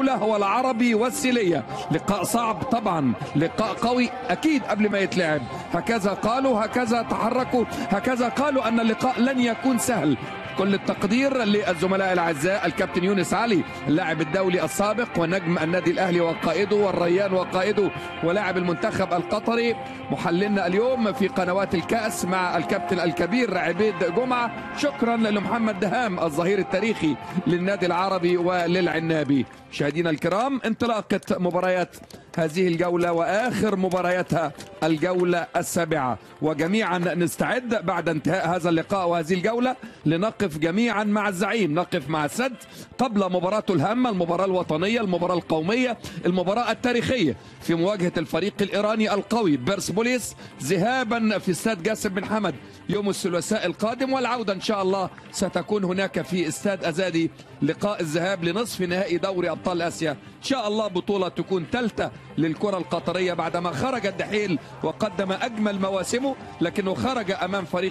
الجولة هو العربي والسيلية لقاء صعب طبعا لقاء قوي أكيد قبل ما يتلعب هكذا قالوا هكذا تحركوا هكذا قالوا أن اللقاء لن يكون سهل كل التقدير للزملاء الاعزاء الكابتن يونس علي اللاعب الدولي السابق ونجم النادي الاهلي وقائده والريان وقائده ولاعب المنتخب القطري محللنا اليوم في قنوات الكاس مع الكابتن الكبير عبيد جمعه شكرا لمحمد دهام الظهير التاريخي للنادي العربي وللعنابي مشاهدينا الكرام انطلاقه مباريات هذه الجولة وآخر مبارياتها الجولة السابعة وجميعا نستعد بعد انتهاء هذا اللقاء وهذه الجولة لنقف جميعا مع الزعيم نقف مع السد قبل مباراته الهامة المباراة الوطنية المباراة القومية المباراة التاريخية في مواجهة الفريق الإيراني القوي بيرسبوليس ذهابا في استاد جاسم بن حمد يوم الثلاثاء القادم والعودة إن شاء الله ستكون هناك في استاد أزادي لقاء الذهاب لنصف نهائي دوري أبطال آسيا إن شاء الله بطولة تكون ثالثة للكرة القطرية بعدما خرج الدحيل وقدم أجمل مواسمه لكنه خرج أمام فريق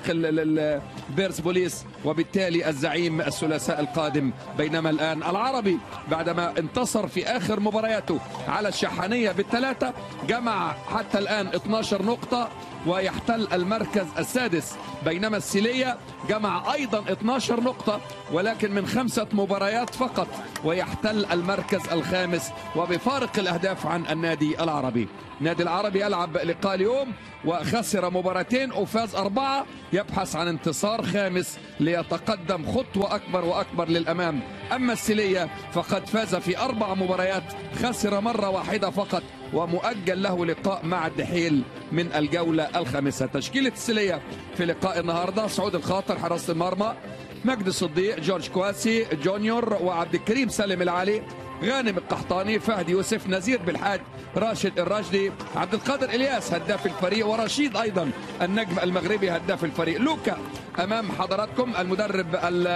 بيرس بوليس وبالتالي الزعيم الثلاثاء القادم بينما الآن العربي بعدما انتصر في آخر مبارياته على الشحانية بالثلاثة جمع حتى الآن 12 نقطة ويحتل المركز السادس بينما السيلية جمع أيضا 12 نقطة ولكن من خمسة مباريات فقط ويحتل المركز الخامس وبفارق الأهداف عن النادي العربي النادي العربي يلعب لقاء اليوم وخسر مباراتين وفاز أربعة يبحث عن انتصار خامس ليتقدم خطوة أكبر وأكبر للأمام أما السيلية فقد فاز في أربع مباريات خسر مرة واحدة فقط ومؤجل له لقاء مع الدحيل من الجولة الخامسة تشكيلة السيلية في لقاء النهاردة سعود الخاطر حراسة المرمى مجدي الصديق جورج كواسي جونيور وعبد الكريم سالم العلي غانم القحطاني فهد يوسف نزير بالحاج راشد الراشدي عبد القادر الياس هداف الفريق ورشيد ايضا النجم المغربي هداف الفريق لوكا امام حضراتكم المدرب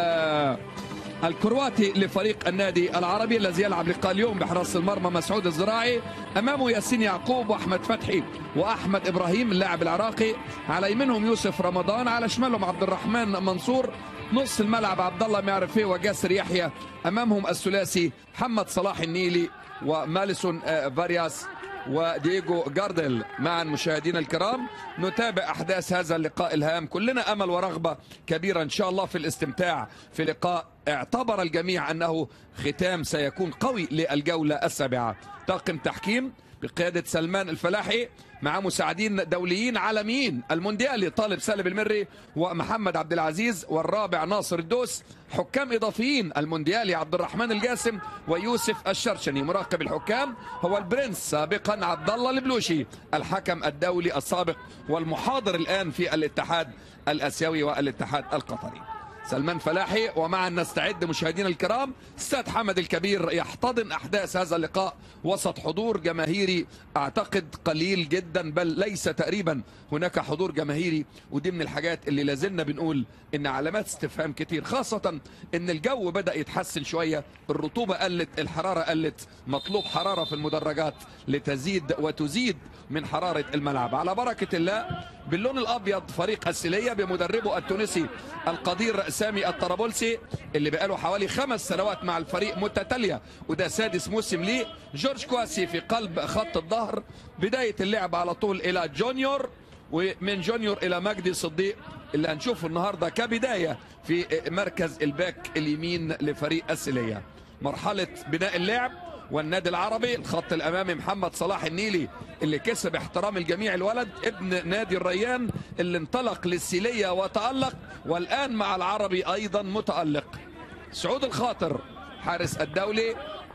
الكرواتي لفريق النادي العربي الذي يلعب لقاء اليوم بحراسه المرمى مسعود الزراعي امامه ياسين يعقوب واحمد فتحي واحمد ابراهيم اللاعب العراقي على يمينهم يوسف رمضان على شمالهم عبد الرحمن منصور نص الملعب عبد الله معرفي وجاسر يحيى امامهم الثلاثي محمد صلاح النيلي وماليسون فارياس ودييغو جاردل معا مشاهدينا الكرام نتابع احداث هذا اللقاء الهام كلنا امل ورغبه كبيره ان شاء الله في الاستمتاع في لقاء اعتبر الجميع انه ختام سيكون قوي للجوله السابعه طاقم تحكيم بقياده سلمان الفلاحي مع مساعدين دوليين عالميين المونديالي طالب سالم المري ومحمد عبد العزيز والرابع ناصر الدوس حكام اضافيين المونديالي عبد الرحمن الجاسم ويوسف الشرشني مراقب الحكام هو البرنس سابقا عبد الله البلوشي الحكم الدولي السابق والمحاضر الان في الاتحاد الاسيوي والاتحاد القطري سلمان فلاحي ومعا نستعد مشاهدينا الكرام استاذ حمد الكبير يحتضن احداث هذا اللقاء وسط حضور جماهيري اعتقد قليل جدا بل ليس تقريبا هناك حضور جماهيري ودي من الحاجات اللي لازلنا بنقول ان علامات استفهام كتير خاصة ان الجو بدأ يتحسن شوية الرطوبة قلت الحرارة قلت مطلوب حرارة في المدرجات لتزيد وتزيد من حرارة الملعب على بركة الله باللون الابيض فريق السيلية بمدربه التونسي القدير سامي الطرابلسي اللي بقاله حوالي خمس سنوات مع الفريق متتالية وده سادس موسم ليه جورج كواسي في قلب خط الظهر بداية اللعب على طول الى جونيور ومن جونيور الى مجدي صديق اللي هنشوفه النهارده كبدايه في مركز الباك اليمين لفريق السليه مرحله بناء اللعب والنادي العربي الخط الامامي محمد صلاح النيلي اللي كسب احترام الجميع الولد ابن نادي الريان اللي انطلق للسيليه وتالق والان مع العربي ايضا متالق سعود الخاطر حارس الدولي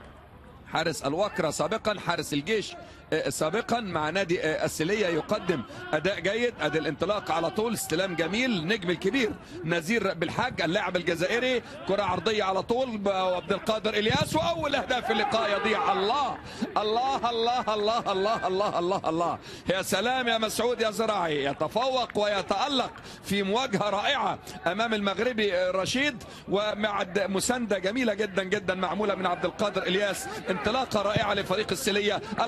حارس الوكرة سابقا حارس الجيش سابقا مع نادي السلية يقدم أداء جيد أداء الانطلاق على طول استلام جميل نجم الكبير نزير بالحاج اللاعب الجزائري كرة عرضية على طول وعبد القادر إلياس وأول أهداف اللقاء يضيع الله الله الله الله الله الله الله الله يا سلام يا مسعود يا زراعي يتفوق ويتألق في مواجهة رائعة أمام المغربي رشيد ومع مساندة جميلة جدا جدا معمولة من عبد القادر إلياس انطلاقة رائعة لفريق السلية العرضية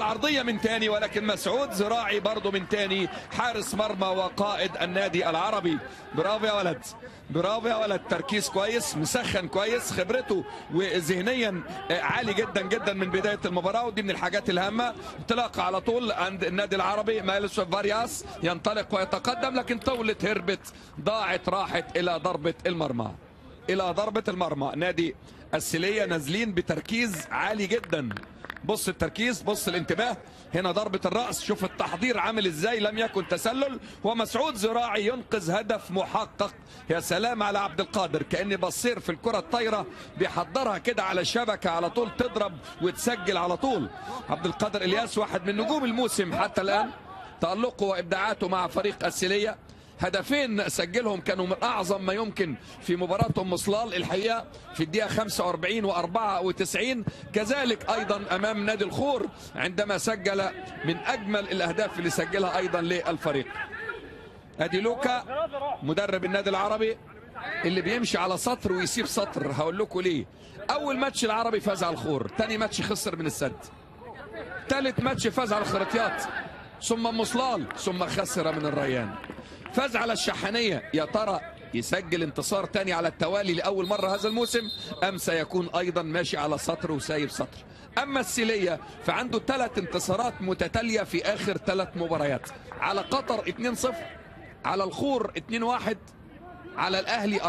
من تاني ولكن مسعود زراعي برضه من تاني حارس مرمى وقائد النادي العربي برافو يا ولد برافو يا ولد تركيز كويس مسخن كويس خبرته وذهنيا عالي جدا جدا من بدايه المباراه ودي من الحاجات الهامه انطلاق على طول عند النادي العربي مالس فارياس ينطلق ويتقدم لكن طولت هربت ضاعت راحت الى ضربه المرمى الى ضربه المرمى نادي السليه نازلين بتركيز عالي جدا بص التركيز بص الانتباه هنا ضربة الرأس شوف التحضير عامل ازاي لم يكن تسلل ومسعود زراعي ينقذ هدف محقق يا سلام على عبد القادر كأني بصير في الكرة الطايرة بيحضرها كده على الشبكة على طول تضرب وتسجل على طول عبد القادر الياس واحد من نجوم الموسم حتى الآن تألقه وإبداعاته مع فريق السلية هدفين سجلهم كانوا من اعظم ما يمكن في مباراه ام صلال الحقيقه في الدقيقه 45 و94 كذلك ايضا امام نادي الخور عندما سجل من اجمل الاهداف اللي سجلها ايضا للفريق ادي لوكا مدرب النادي العربي اللي بيمشي على سطر ويسيب سطر هقول لكم ليه اول ماتش العربي فاز على الخور ثاني ماتش خسر من السد ثالث ماتش فاز على الخرطيات ثم مصلال ثم خسر من الريان فاز على الشحنية يا ترى يسجل انتصار تاني على التوالي لأول مرة هذا الموسم أم سيكون أيضا ماشي على سطر وسايب سطر أما السيلية فعنده ثلاث انتصارات متتالية في آخر ثلاث مباريات على قطر 2-0 على الخور 2-1 على الأهلي 4-2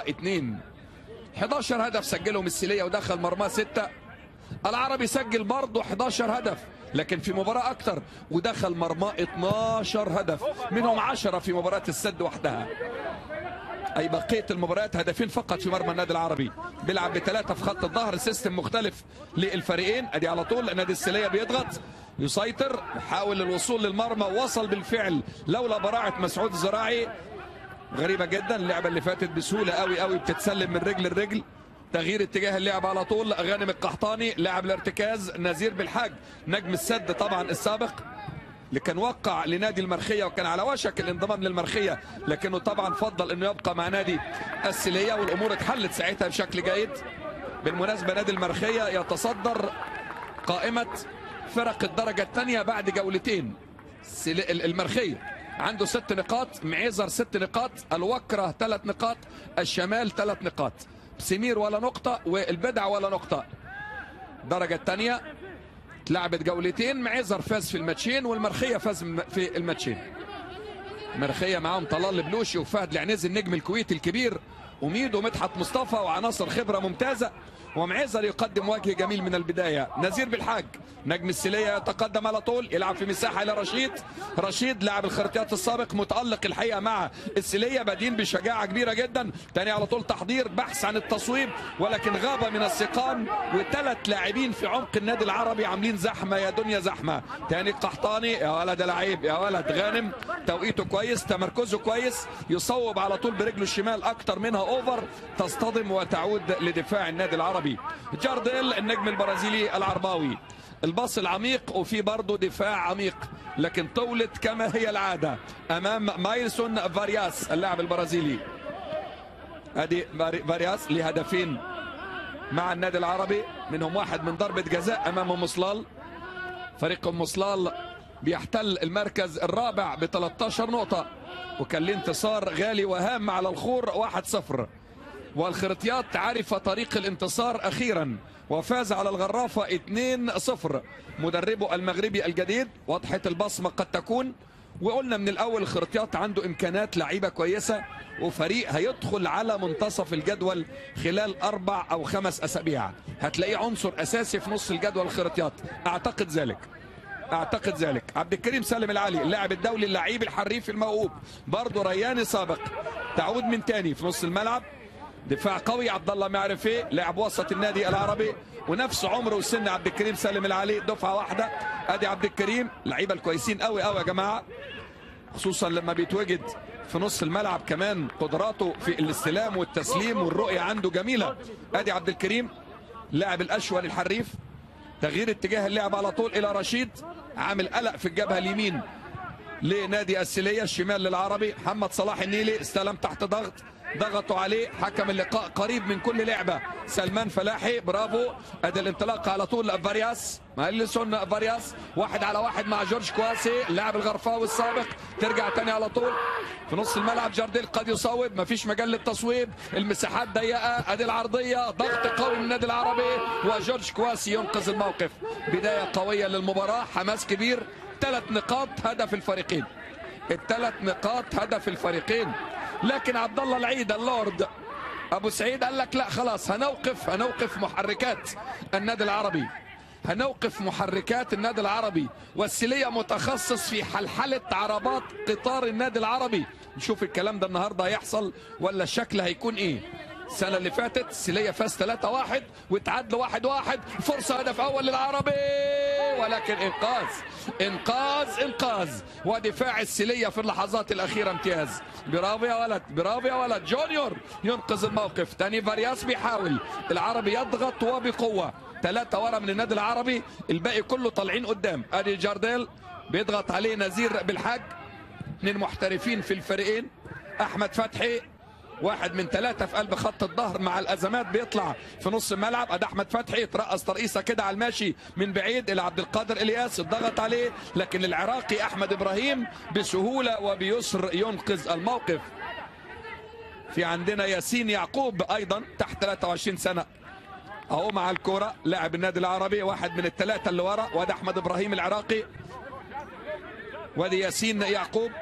11 هدف سجلهم السيلية ودخل مرماه 6 العربي سجل برضه 11 هدف لكن في مباراة أكتر ودخل مرماه 12 هدف منهم 10 في مباراة السد وحدها أي بقية المباريات هدفين فقط في مرمى النادي العربي بيلعب بثلاثة في خط الظهر سيستم مختلف للفريقين أدي على طول النادي السلية بيضغط يسيطر يحاول الوصول للمرمى وصل بالفعل لولا براعة مسعود الزراعي غريبة جدا اللعبة اللي فاتت بسهولة قوي قوي بتتسلم من رجل لرجل تغيير اتجاه اللعب على طول غانم القحطاني لاعب الارتكاز نزير بالحاج نجم السد طبعا السابق اللي كان وقع لنادي المرخيه وكان على وشك الانضمام للمرخيه لكنه طبعا فضل انه يبقى مع نادي السليه والامور اتحلت ساعتها بشكل جيد بالمناسبه نادي المرخيه يتصدر قائمه فرق الدرجه الثانيه بعد جولتين المرخيه عنده ست نقاط معيزر ست نقاط الوكره ثلاث نقاط الشمال ثلاث نقاط سمير ولا نقطة والبدع ولا نقطة الدرجة الثانية لعبت جولتين معزر فاز في الماتشين والمرخية فاز في الماتشين المرخية معاهم طلال بلوشي وفهد العنيزي النجم الكويتي الكبير وميدو مدحت مصطفى وعناصر خبرة ممتازة ومعزر يقدم وجه جميل من البداية نزير بالحاج نجم السلية يتقدم على طول يلعب في مساحة إلى رشيد رشيد لاعب الخرطيات السابق متألق الحقيقة مع السلية بادين بشجاعة كبيرة جدا تاني على طول تحضير بحث عن التصويب ولكن غابة من السقام وثلاث لاعبين في عمق النادي العربي عاملين زحمة يا دنيا زحمة تاني قحطاني يا ولد لعيب يا ولد غانم توقيته كويس تمركزه كويس يصوب على طول برجله الشمال أكتر منها أوفر تصطدم وتعود لدفاع النادي العربي جارديل النجم البرازيلي العرباوي الباص العميق وفي برضه دفاع عميق لكن طولت كما هي العادة أمام مايلسون فارياس اللاعب البرازيلي ادي فارياس لهدفين مع النادي العربي منهم واحد من ضربة جزاء أمام مصلال فريق مصلال بيحتل المركز الرابع ب 13 نقطة وكان له انتصار غالي وهام على الخور 1-0 والخرطيات عرف طريق الانتصار أخيرا وفاز على الغرافة 2-0 مدربه المغربي الجديد وضحت البصمة قد تكون وقلنا من الأول الخرطيات عنده إمكانات لعيبة كويسة وفريق هيدخل على منتصف الجدول خلال أربع أو خمس أسابيع هتلاقيه عنصر أساسي في نص الجدول الخرطيات أعتقد ذلك اعتقد ذلك عبد الكريم سالم العلي اللاعب الدولي اللعيب الحريف الموهوب برضه رياني سابق تعود من تاني في نص الملعب دفاع قوي عبد الله معرفي لاعب وسط النادي العربي ونفس عمره وسن عبد الكريم سالم العلي دفعه واحده ادي عبد الكريم لعيبه الكويسين قوي قوي يا جماعه خصوصا لما بيتواجد في نص الملعب كمان قدراته في الاستلام والتسليم والرؤيه عنده جميله ادي عبد الكريم لاعب الاشول الحريف تغيير اتجاه اللعب على طول الى رشيد عامل قلق في الجبهه اليمين لنادي السليه الشمال للعربي محمد صلاح النيلي استلم تحت ضغط ضغطوا عليه حكم اللقاء قريب من كل لعبه سلمان فلاحي برافو ادي الانطلاق على طول فارياس مالسون فارياس واحد على واحد مع جورج كواسي اللاعب الغرفاوي السابق ترجع تاني على طول في نص الملعب جارديل قد يصوب مفيش مجال للتصويب المساحات ضيقه ادي العرضيه ضغط قوي من النادي العربي وجورج كواسي ينقذ الموقف بدايه قويه للمباراه حماس كبير ثلاث نقاط هدف الفريقين الثلاث نقاط هدف الفريقين لكن عبد الله العيد اللورد ابو سعيد قال لك لا خلاص هنوقف هنوقف محركات النادي العربي هنوقف محركات النادي العربي والسليه متخصص في حلحله عربات قطار النادي العربي نشوف الكلام ده النهارده هيحصل ولا الشكل هيكون ايه السنه اللي فاتت السليه فاز 3-1 وتعادلوا 1-1 فرصه هدف اول للعربي ولكن انقاذ انقاذ انقاذ ودفاع السليه في اللحظات الاخيره امتياز برافو يا ولد برافو يا ولد جونيور ينقذ الموقف تاني فارياس بيحاول العربي يضغط وبقوه ثلاثة ورا من النادي العربي الباقي كله طالعين قدام ادي جارديل بيضغط عليه نزير بالحاج اثنين محترفين في الفريقين احمد فتحي واحد من ثلاثة في قلب خط الظهر مع الأزمات بيطلع في نص الملعب أدي أحمد فتحي يترقص ترقيصة كده على الماشي من بعيد إلى عبد القادر إلياس الضغط عليه لكن العراقي أحمد إبراهيم بسهولة وبيسر ينقذ الموقف في عندنا ياسين يعقوب أيضا تحت 23 سنة اهو مع الكرة لاعب النادي العربي واحد من الثلاثة اللي ورا وده احمد ابراهيم العراقي وادي ياسين يعقوب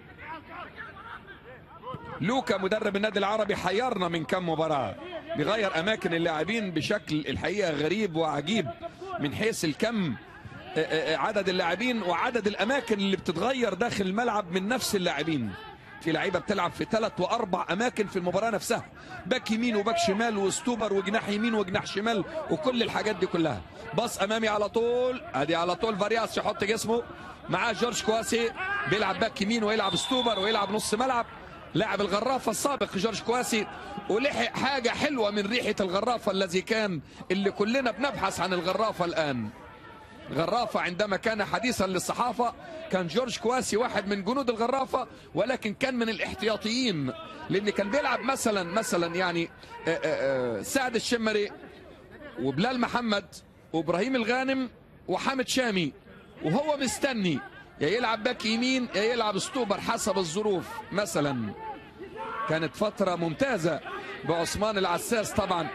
لوكا مدرب النادي العربي حيرنا من كم مباراة بيغير اماكن اللاعبين بشكل الحقيقة غريب وعجيب من حيث الكم عدد اللاعبين وعدد الاماكن اللي بتتغير داخل الملعب من نفس اللاعبين في لعيبه بتلعب في ثلاث واربع اماكن في المباراه نفسها باك يمين وباك شمال وستوبر وجناح يمين وجناح شمال وكل الحاجات دي كلها باص امامي على طول ادي على طول فارياس يحط جسمه معاه جورج كواسي بيلعب باك يمين ويلعب ستوبر ويلعب نص ملعب لاعب الغرافه السابق جورج كواسي ولحق حاجه حلوه من ريحه الغرافه الذي كان اللي كلنا بنبحث عن الغرافه الان غرافة عندما كان حديثا للصحافة كان جورج كواسي واحد من جنود الغرافة ولكن كان من الاحتياطيين لأن كان بيلعب مثلا مثلا يعني سعد الشمري وبلال محمد وإبراهيم الغانم وحامد شامي وهو مستني يا يلعب باك يمين يا يلعب ستوبر حسب الظروف مثلا كانت فترة ممتازة بعثمان العساس طبعا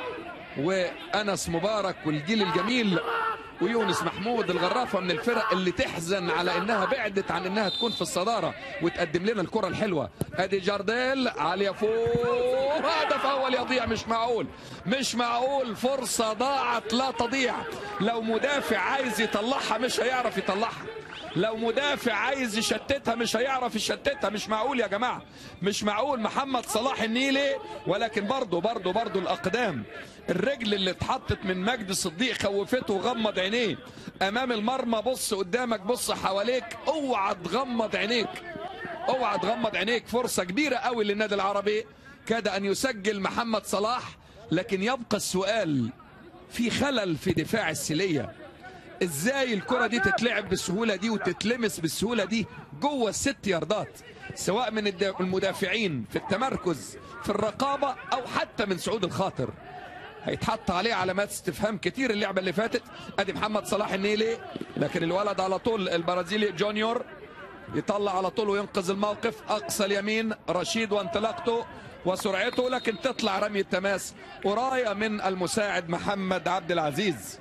وأنس مبارك والجيل الجميل ويونس محمود الغرافه من الفرق اللي تحزن على انها بعدت عن انها تكون في الصداره وتقدم لنا الكره الحلوه ادي جارديل عاليه فوق هدف اول يضيع مش معقول مش معقول فرصه ضاعت لا تضيع لو مدافع عايز يطلعها مش هيعرف يطلعها لو مدافع عايز يشتتها مش هيعرف يشتتها مش معقول يا جماعه مش معقول محمد صلاح النيلي ولكن برضه برضه برضه الاقدام الرجل اللي اتحطت من مجد الصديق خوفته وغمض عينيه امام المرمى بص قدامك بص حواليك اوعى تغمض عينيك اوعى تغمض عينيك فرصه كبيره قوي للنادي العربي كاد ان يسجل محمد صلاح لكن يبقى السؤال في خلل في دفاع السليه ازاي الكره دي تتلعب بالسهوله دي وتتلمس بالسهوله دي جوه الست ياردات سواء من المدافعين في التمركز في الرقابه او حتى من سعود الخاطر هيتحط عليه علامات استفهام كتير اللعبه اللي فاتت ادي محمد صلاح النيلي لكن الولد على طول البرازيلي جونيور يطلع على طول وينقذ الموقف اقصى اليمين رشيد وانطلاقته وسرعته لكن تطلع رمي التماس قرايه من المساعد محمد عبد العزيز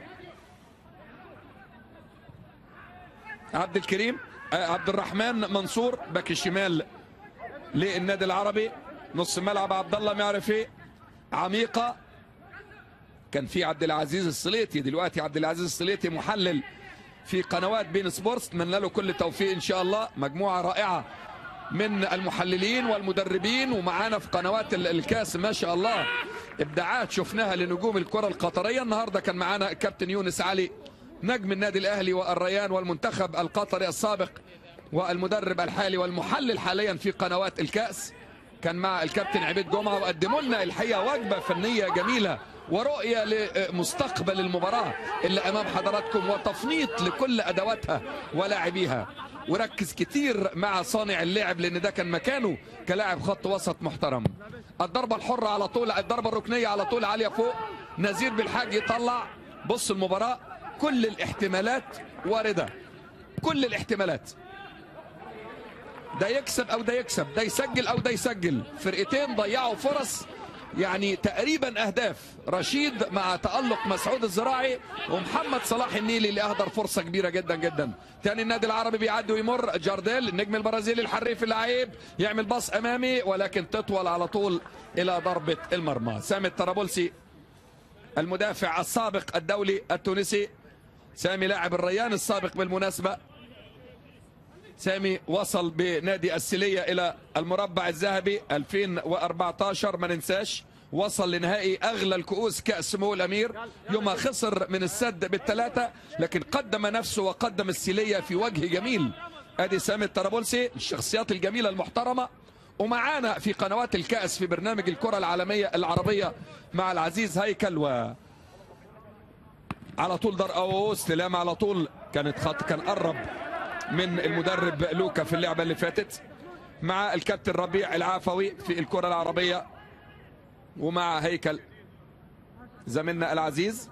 عبد الكريم عبد الرحمن منصور باك الشمال للنادي العربي نص ملعب عبد الله معرفي عميقه كان في عبد العزيز السليتي دلوقتي عبد العزيز السليتي محلل في قنوات بين سبورتس اتمنى له كل التوفيق ان شاء الله مجموعه رائعه من المحللين والمدربين ومعانا في قنوات الكاس ما شاء الله ابداعات شفناها لنجوم الكره القطريه النهارده كان معانا الكابتن يونس علي نجم النادي الاهلي والريان والمنتخب القطري السابق والمدرب الحالي والمحلل حاليا في قنوات الكاس كان مع الكابتن عبيد جمعه وقدموا لنا الحقيقه وجبه فنيه جميله ورؤية لمستقبل المباراة اللي أمام حضراتكم وتفنيط لكل أدواتها ولاعبيها وركز كتير مع صانع اللعب لأن ده كان مكانه كلاعب خط وسط محترم الضربة الحرة على طول الضربة الركنية على طول عالية فوق نزير بالحاج يطلع بص المباراة كل الاحتمالات واردة كل الاحتمالات ده يكسب او ده يكسب ده يسجل او ده يسجل فرقتين ضيعوا فرص يعني تقريبا اهداف رشيد مع تالق مسعود الزراعي ومحمد صلاح النيلي اللي اهدر فرصه كبيره جدا جدا تاني النادي العربي بيعدي ويمر جارديل النجم البرازيلي الحريف اللعيب يعمل باص امامي ولكن تطول على طول الى ضربه المرمى سامي الطرابلسي المدافع السابق الدولي التونسي سامي لاعب الريان السابق بالمناسبه سامي وصل بنادي السلية إلى المربع الذهبي 2014 ما ننساش وصل لنهائي أغلى الكؤوس كأس مو الأمير يوم خسر من السد بالثلاثة لكن قدم نفسه وقدم السلية في وجه جميل أدي سامي الطرابلسي الشخصيات الجميلة المحترمة ومعانا في قنوات الكأس في برنامج الكرة العالمية العربية مع العزيز هيكل و على طول در أو استلام على طول كانت خط كان قرب من المدرب لوكا في اللعبة اللي فاتت مع الكابتن ربيع العافوي في الكرة العربية ومع هيكل زميلنا العزيز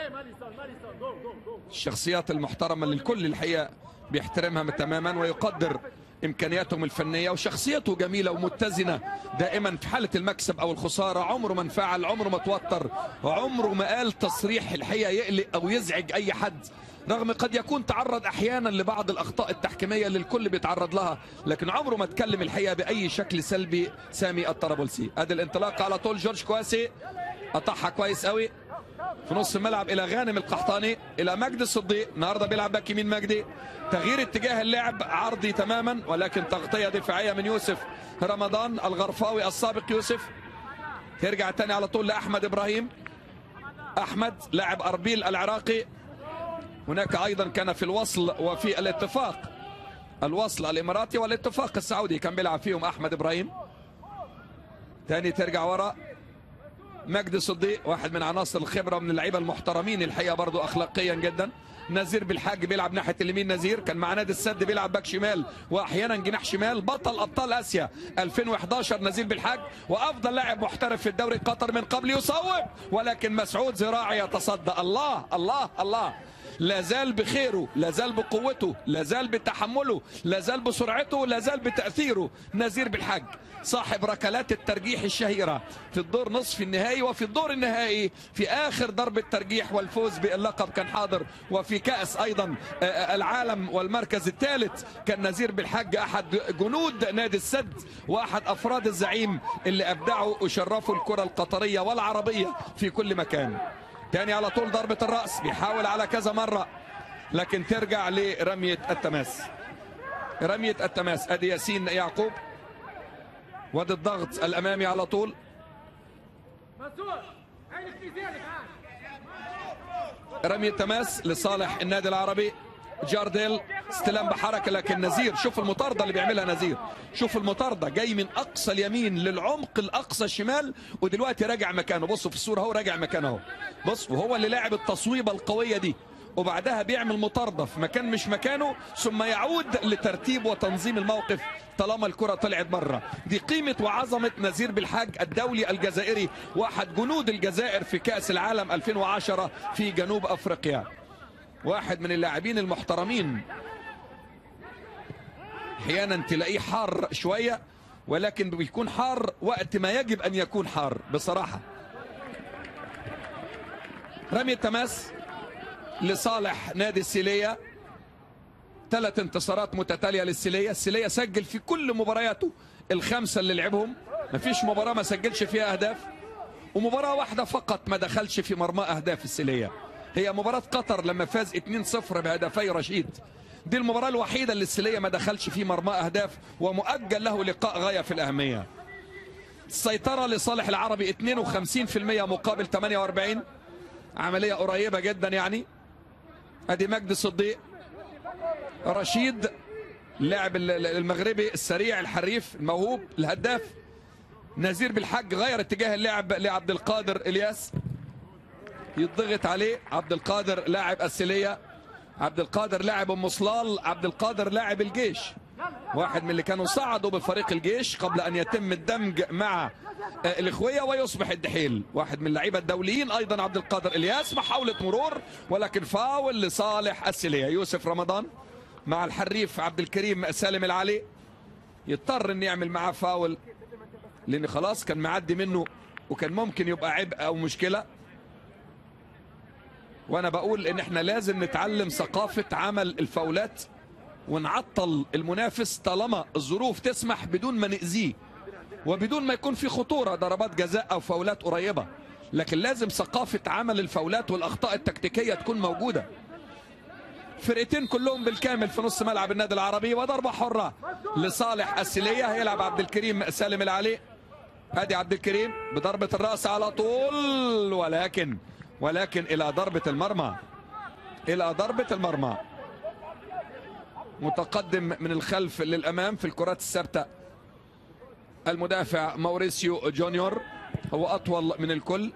الشخصيات المحترمة اللي الكل الحقيقة بيحترمها تماما ويقدر امكانياتهم الفنيه وشخصيته جميله ومتزنه دائما في حاله المكسب او الخساره عمره ما انفعل عمره ما توتر عمره ما قال تصريح الحقيقه يقلق او يزعج اي حد رغم قد يكون تعرض احيانا لبعض الاخطاء التحكيميه اللي الكل بيتعرض لها لكن عمره ما اتكلم الحقيقه باي شكل سلبي سامي الطرابلسي ادي الانطلاق على طول جورج كواسي قطعها كويس قوي في نص الملعب الى غانم القحطاني الى مجدي الصديق النهارده بيلعب باك يمين مجدي تغيير اتجاه اللعب عرضي تماما ولكن تغطيه دفاعيه من يوسف رمضان الغرفاوي السابق يوسف يرجع تاني على طول لاحمد ابراهيم احمد لاعب اربيل العراقي هناك ايضا كان في الوصل وفي الاتفاق الوصل الاماراتي والاتفاق السعودي كان بيلعب فيهم احمد ابراهيم تاني ترجع ورا مجدي صديق واحد من عناصر الخبره ومن اللعيبه المحترمين الحقيقه برضو اخلاقيا جدا نزير بالحاج بيلعب ناحيه اليمين نزير كان مع نادي السد بيلعب باك شمال واحيانا جناح شمال بطل ابطال اسيا 2011 نزير بالحاج وافضل لاعب محترف في الدوري قطر من قبل يصوب ولكن مسعود زراعي يتصدى الله الله الله لا زال بخيره لا زال بقوته لا زال بتحمله لا زال بسرعته لا زال بتاثيره نزير بالحج صاحب ركلات الترجيح الشهيره في الدور نصف النهائي وفي الدور النهائي في اخر ضربه ترجيح والفوز باللقب كان حاضر وفي كاس ايضا العالم والمركز الثالث كان نزير بالحج احد جنود نادي السد واحد افراد الزعيم اللي ابدعوا وشرفوا الكره القطريه والعربيه في كل مكان تاني على طول ضربة الرأس بيحاول على كذا مرة لكن ترجع لرمية التماس رمية التماس ادي ياسين يعقوب وادي الضغط الامامي على طول رمية تماس لصالح النادي العربي جارديل استلام بحركة لكن نزير شوف المطاردة اللي بيعملها نزير شوف المطاردة جاي من أقصى اليمين للعمق الأقصى الشمال ودلوقتي راجع مكانه بصوا في الصورة هو راجع مكانه اهو بص وهو اللي لاعب التصويبة القوية دي وبعدها بيعمل مطاردة في مكان مش مكانه ثم يعود لترتيب وتنظيم الموقف طالما الكرة طلعت بره دي قيمة وعظمة نزير بالحاج الدولي الجزائري واحد جنود الجزائر في كأس العالم 2010 في جنوب أفريقيا واحد من اللاعبين المحترمين احيانا تلاقيه حار شويه ولكن بيكون حار وقت ما يجب ان يكون حار بصراحه رمي التماس لصالح نادي السيليه ثلاث انتصارات متتاليه للسيليه السيليه سجل في كل مبارياته الخمسه اللي لعبهم مفيش مباراه ما سجلش فيها اهداف ومباراه واحده فقط ما دخلش في مرمى اهداف السيليه هي مباراة قطر لما فاز 2-0 بهدفي رشيد دي المباراة الوحيدة اللي السلية ما دخلش فيه مرمى أهداف ومؤجل له لقاء غاية في الأهمية السيطرة لصالح العربي 52% مقابل 48 عملية قريبة جدا يعني ادي مجدي صديق رشيد اللاعب المغربي السريع الحريف الموهوب الهداف نزير بالحج غير اتجاه اللعب لعبد القادر الياس يضغط عليه عبد القادر لاعب السليه عبد القادر لاعب ام صلال عبد القادر لاعب الجيش واحد من اللي كانوا صعدوا بفريق الجيش قبل ان يتم الدمج مع آه، الاخويه ويصبح الدحيل واحد من اللعيبه الدوليين ايضا عبد القادر الياس محاوله مرور ولكن فاول لصالح السليه يوسف رمضان مع الحريف عبد الكريم سالم العلي يضطر ان يعمل معاه فاول لان خلاص كان معدي منه وكان ممكن يبقى عبء او مشكله وانا بقول ان احنا لازم نتعلم ثقافه عمل الفاولات ونعطل المنافس طالما الظروف تسمح بدون ما نأذيه وبدون ما يكون في خطوره ضربات جزاء او فاولات قريبه لكن لازم ثقافه عمل الفاولات والاخطاء التكتيكيه تكون موجوده فرقتين كلهم بالكامل في نص ملعب النادي العربي وضربه حره لصالح السليه هيلعب عبد الكريم سالم العلي ادي عبد الكريم بضربه الراس على طول ولكن ولكن الى ضربه المرمى الى ضربه المرمى متقدم من الخلف للامام في الكرات الثابته المدافع موريسيو جونيور هو اطول من الكل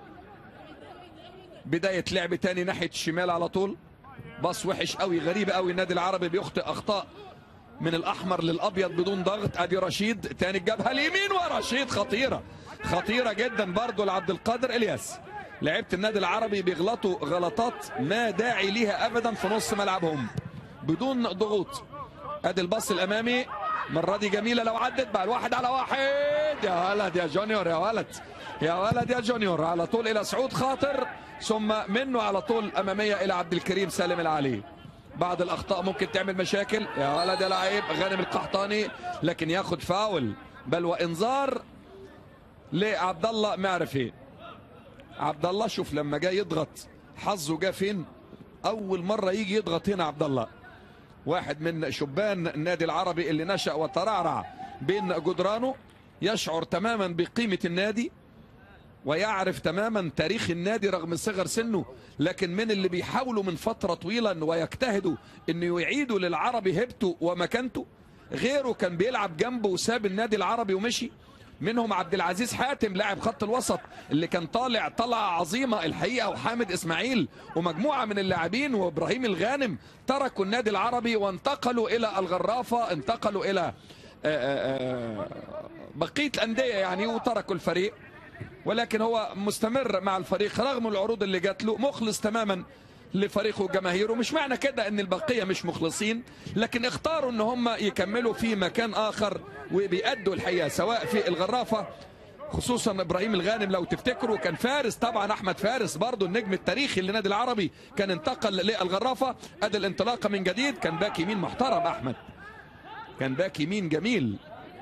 بدايه لعب تاني ناحيه الشمال على طول باص وحش قوي غريب قوي النادي العربي بيخطئ اخطاء من الاحمر للابيض بدون ضغط ادي رشيد تاني الجبهه اليمين ورشيد خطيره خطيره جدا برضه لعبد القادر الياس لعيبه النادي العربي بيغلطوا غلطات ما داعي ليها ابدا في نص ملعبهم بدون ضغوط ادي الباص الامامي المره دي جميله لو عدت بقى الواحد على واحد يا ولد يا جونيور يا ولد يا ولد يا جونيور على طول الى سعود خاطر ثم منه على طول اماميه الى عبد الكريم سالم العلي بعض الاخطاء ممكن تعمل مشاكل يا ولد يا لعيب غانم القحطاني لكن ياخد فاول بل وانذار لعبد الله معرفي عبد الله شوف لما جاي يضغط حظه جه فين اول مره يجي يضغط هنا عبد الله واحد من شبان النادي العربي اللي نشأ وترعرع بين جدرانه يشعر تماما بقيمة النادي ويعرف تماما تاريخ النادي رغم صغر سنه لكن من اللي بيحاولوا من فترة طويلة ويجتهدوا انه يعيدوا للعربي هيبته ومكانته غيره كان بيلعب جنبه وساب النادي العربي ومشي منهم عبد العزيز حاتم لاعب خط الوسط اللي كان طالع طلعه عظيمه الحقيقه وحامد اسماعيل ومجموعه من اللاعبين وابراهيم الغانم تركوا النادي العربي وانتقلوا الى الغرافه انتقلوا الى آآ آآ بقيه الانديه يعني وتركوا الفريق ولكن هو مستمر مع الفريق رغم العروض اللي جات له مخلص تماما لفريقه وجماهيره مش معنى كده ان البقيه مش مخلصين لكن اختاروا ان هم يكملوا في مكان اخر وبيأدوا الحقيقه سواء في الغرافه خصوصا ابراهيم الغانم لو تفتكروا كان فارس طبعا احمد فارس برضه النجم التاريخي للنادي العربي كان انتقل للغرافه ادي الانطلاقه من جديد كان باك يمين محترم احمد كان باك يمين جميل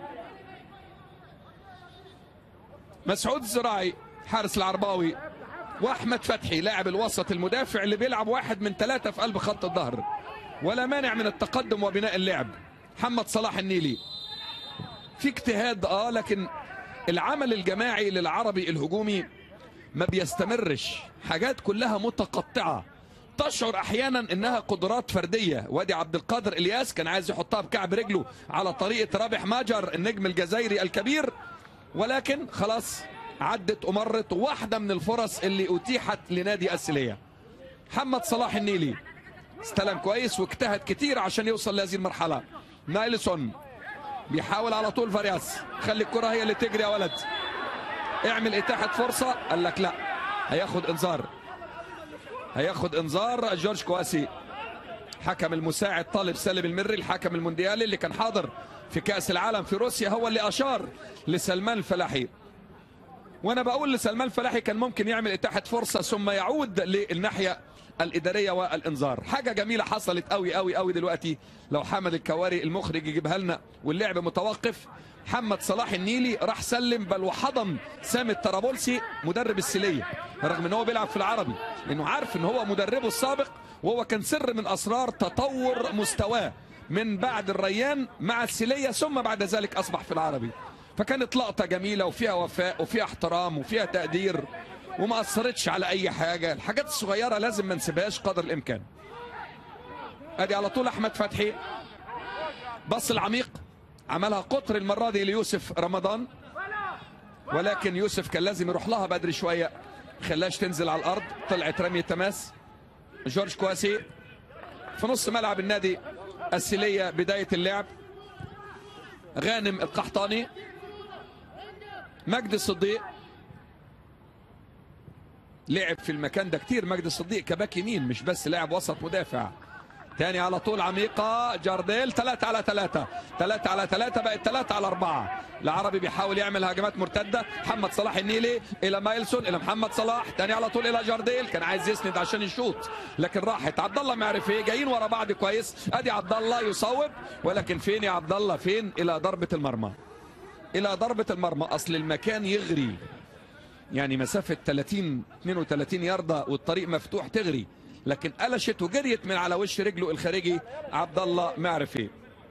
مسعود الزراعي حارس العرباوي واحمد فتحي لاعب الوسط المدافع اللي بيلعب واحد من ثلاثه في قلب خط الظهر ولا مانع من التقدم وبناء اللعب محمد صلاح النيلي في اجتهاد اه لكن العمل الجماعي للعربي الهجومي ما بيستمرش حاجات كلها متقطعه تشعر احيانا انها قدرات فرديه وادي عبد القادر الياس كان عايز يحطها بكعب رجله على طريقه رابح ماجر النجم الجزائري الكبير ولكن خلاص عدت ومرت واحده من الفرص اللي اتيحت لنادي السليه محمد صلاح النيلي استلم كويس واجتهد كتير عشان يوصل لهذه المرحله نايلسون بيحاول على طول فارياس خلي الكره هي اللي تجري يا ولد اعمل اتاحه فرصه قال لك لا هياخد انذار هياخد انذار جورج كواسي حكم المساعد طالب سالم المري الحكم المونديالي اللي كان حاضر في كاس العالم في روسيا هو اللي اشار لسلمان الفلاحي وانا بقول لسلمان الفلاحي كان ممكن يعمل اتاحه فرصه ثم يعود للناحيه الاداريه والانذار حاجه جميله حصلت قوي قوي قوي دلوقتي لو حمد الكواري المخرج يجيبها لنا واللعب متوقف محمد صلاح النيلي راح سلم بل وحضن سامي الطرابلسي مدرب السليه رغم ان هو بيلعب في العربي لانه عارف ان هو مدربه السابق وهو كان سر من اسرار تطور مستواه من بعد الريان مع السليه ثم بعد ذلك اصبح في العربي فكانت لقطه جميله وفيها وفاء وفيها احترام وفيها تقدير وما اثرتش على اي حاجه الحاجات الصغيره لازم ما نسيبهاش قدر الامكان ادي على طول احمد فتحي بص العميق عملها قطر المره دي ليوسف رمضان ولكن يوسف كان لازم يروح لها بدري شويه خلاش تنزل على الارض طلعت رميه تماس جورج كواسي في نص ملعب النادي السيليه بدايه اللعب غانم القحطاني مجدي الصديق لعب في المكان ده كتير مجدي الصديق كباك يمين مش بس لاعب وسط مدافع تاني على طول عميقة جارديل ثلاثة على ثلاثة ثلاثة على ثلاثة بقت ثلاثة على أربعة العربي بيحاول يعمل هجمات مرتدة محمد صلاح النيلي إلى مايلسون إلى محمد صلاح تاني على طول إلى جارديل كان عايز يسند عشان يشوط لكن راحت عبد الله ما عرف ايه جايين ورا بعض كويس ادي عبد الله يصوب ولكن فين يا عبد الله فين إلى ضربة المرمى إلى ضربة المرمى أصل المكان يغري يعني مسافة 30 32 ياردة والطريق مفتوح تغري لكن قلشت وجريت من على وش رجله الخارجي عبد الله معرفي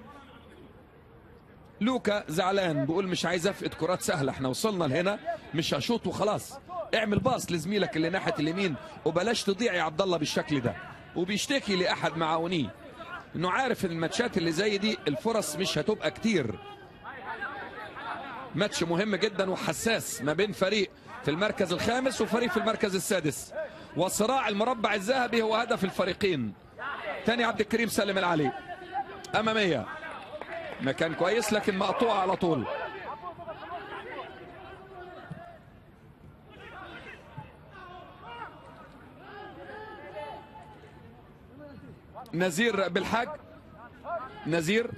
لوكا زعلان بيقول مش عايز افقد كرات سهله احنا وصلنا لهنا مش هشوط وخلاص اعمل باص لزميلك اللي ناحيه اليمين وبلاش تضيع يا عبد الله بالشكل ده وبيشتكي لاحد معاونيه انه عارف ان الماتشات اللي زي دي الفرص مش هتبقى كتير ماتش مهم جدا وحساس ما بين فريق في المركز الخامس وفريق في المركز السادس وصراع المربع الذهبي هو هدف الفريقين تاني عبد الكريم سلم العلي أمامية مكان كويس لكن مقطوع على طول نزير بالحاج نزير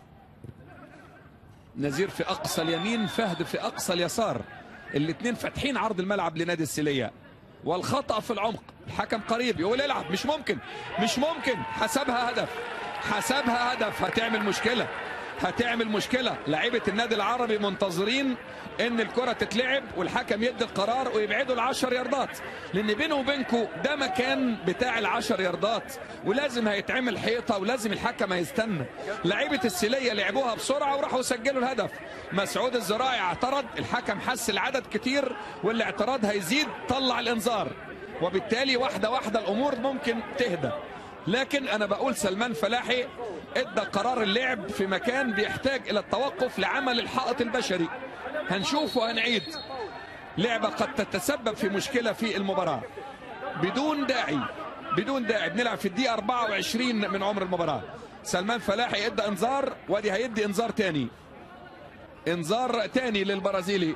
نزير في أقصى اليمين فهد في أقصى اليسار الاثنين فاتحين عرض الملعب لنادي السليه والخطأ في العمق الحكم قريب يقول العب مش ممكن مش ممكن حسبها هدف حسبها هدف هتعمل مشكلة هتعمل مشكلة لعيبة النادي العربي منتظرين ان الكرة تتلعب والحكم يدي القرار ويبعدوا العشر ياردات لان بينه وبينكم ده مكان بتاع العشر ياردات ولازم هيتعمل حيطة ولازم الحكم هيستنى لعيبة السلية لعبوها بسرعة وراحوا سجلوا الهدف مسعود الزراعي اعترض الحكم حس العدد كتير والاعتراض هيزيد طلع الانذار وبالتالي واحدة واحدة الامور ممكن تهدى لكن انا بقول سلمان فلاحي ادى قرار اللعب في مكان بيحتاج الى التوقف لعمل الحائط البشري هنشوف وهنعيد لعبة قد تتسبب في مشكلة في المباراة بدون داعي بدون داعي بنلعب في الدقيقة 24 من عمر المباراة سلمان فلاحي ادى انذار وادي هيدي انذار تاني انذار تاني للبرازيلي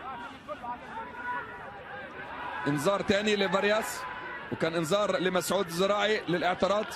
انذار تاني لفارياس وكان انذار لمسعود الزراعي للاعتراض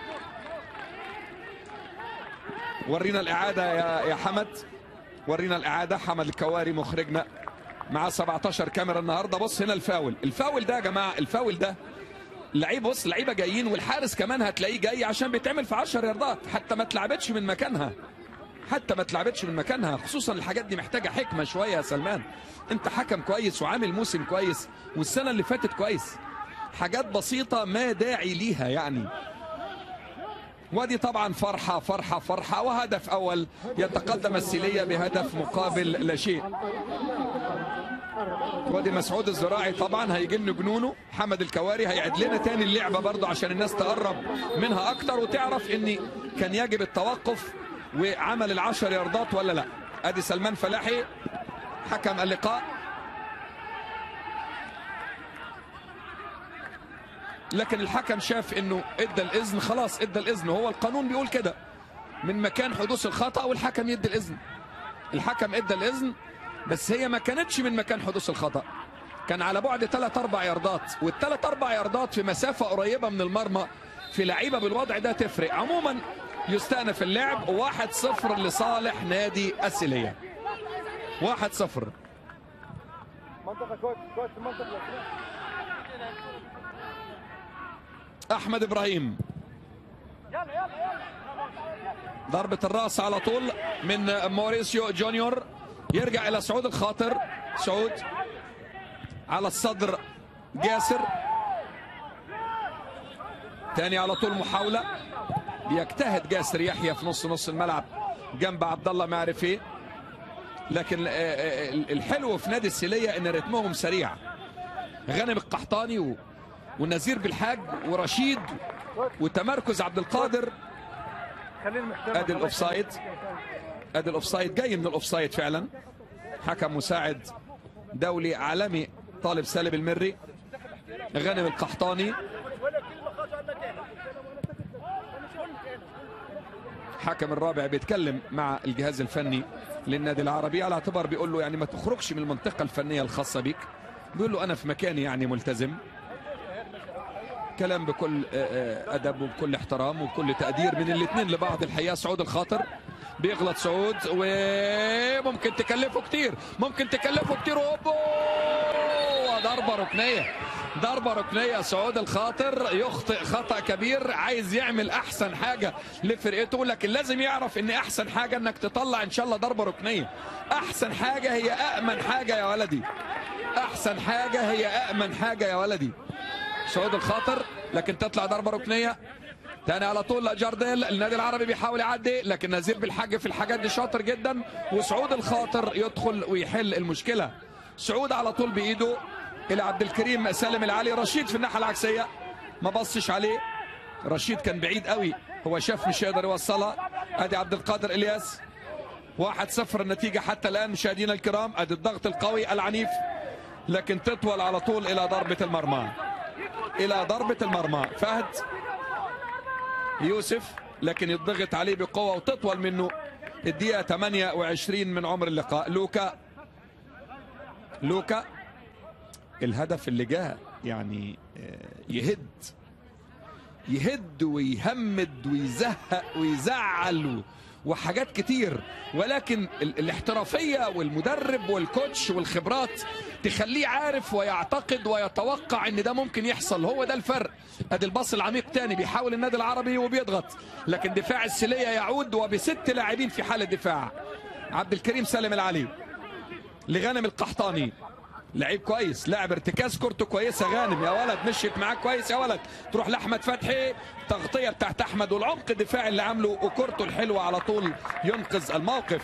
ورينا الاعاده يا يا حمد ورينا الاعاده حمد الكواري مخرجنا مع 17 كاميرا النهارده بص هنا الفاول الفاول ده يا جماعه الفاول ده لعيب بص لعيبه جايين والحارس كمان هتلاقيه جاي عشان بيتعمل في 10 ياردات حتى ما اتلعبتش من مكانها حتى ما اتلعبتش من مكانها خصوصا الحاجات دي محتاجه حكمه شويه يا سلمان انت حكم كويس وعامل موسم كويس والسنه اللي فاتت كويس حاجات بسيطه ما داعي ليها يعني ودي طبعا فرحة فرحة فرحة وهدف أول يتقدم السيلية بهدف مقابل لا شيء ودي مسعود الزراعي طبعا هيجي لنا جنونه حمد الكواري هيعد لنا تاني اللعبة برضه عشان الناس تقرب منها أكتر وتعرف إن كان يجب التوقف وعمل العشر ياردات ولا لا أدي سلمان فلاحي حكم اللقاء لكن الحكم شاف انه ادى الاذن خلاص ادى الاذن هو القانون بيقول كده من مكان حدوث الخطا والحكم يدي الاذن الحكم ادى الاذن بس هي ما كانتش من مكان حدوث الخطا كان على بعد 3 4 ياردات والثلاث اربع ياردات في مسافه قريبه من المرمى في لعيبه بالوضع ده تفرق عموما يستأنف اللعب 1-0 لصالح نادي السيليه 1-0 منطقة كوتش كوتش منطقة احمد ابراهيم ضربة الراس على طول من موريسيو جونيور يرجع الى سعود الخاطر سعود على الصدر جاسر تاني على طول محاولة بيجتهد جاسر يحيى في نص نص الملعب جنب عبد الله معرفي لكن الحلو في نادي السيلية ان رتمهم سريع غنم القحطاني و... والنزير بالحاج ورشيد وتمركز عبد القادر خلينا محترم ادي الاوفسايد ادي الاوفسايد جاي من الاوفسايد فعلا حكم مساعد دولي عالمي طالب سالم المري غانم القحطاني حكم الرابع بيتكلم مع الجهاز الفني للنادي العربي على اعتبار بيقول له يعني ما تخرجش من المنطقه الفنيه الخاصه بك بيقول له انا في مكاني يعني ملتزم كلام بكل آه، آه، ادب وبكل احترام وبكل تقدير من الاثنين لبعض الحقيقه سعود الخاطر بيغلط سعود وممكن تكلفه كتير ممكن تكلفه كتير اوبو ضربه ركنيه ضربه ركنيه سعود الخاطر يخطئ خطا كبير عايز يعمل احسن حاجه لفرقته لكن لازم يعرف ان احسن حاجه انك تطلع ان شاء الله ضربه ركنيه احسن حاجه هي امن حاجه يا ولدي احسن حاجه هي امن حاجه يا ولدي سعود الخاطر لكن تطلع ضربه ركنيه تاني على طول جارديل النادي العربي بيحاول يعدي لكن نزير بالحاج في الحاجات دي شاطر جدا وسعود الخاطر يدخل ويحل المشكله سعود على طول بايده الى عبد الكريم سالم العلي رشيد في الناحيه العكسيه ما بصش عليه رشيد كان بعيد قوي هو شاف مش يقدر يوصلها ادي عبد القادر الياس واحد صفر النتيجة حتى الآن مشاهدينا الكرام ادي الضغط القوي العنيف لكن تطول على طول إلى ضربة المرمى إلى ضربة المرمى فهد يوسف لكن يضغط عليه بقوة وتطول منه الدقيقة 28 من عمر اللقاء لوكا لوكا الهدف اللي جاء يعني آه، يهد يهد ويهمد ويزهق ويزعل و- وحاجات كتير ولكن ال- الاحترافية والمدرب والكوتش والخبرات تخليه عارف ويعتقد ويتوقع ان ده ممكن يحصل هو ده الفرق ادي الباص العميق تاني بيحاول النادي العربي وبيضغط لكن دفاع السلية يعود وبست لاعبين في حالة دفاع عبد الكريم سالم العلي لغانم القحطاني لعيب كويس لاعب ارتكاز كورته كويسه غانم يا ولد مشيت معاك كويس يا ولد تروح لاحمد فتحي تغطيه بتاعت احمد والعمق الدفاعي اللي عامله وكورته الحلوه على طول ينقذ الموقف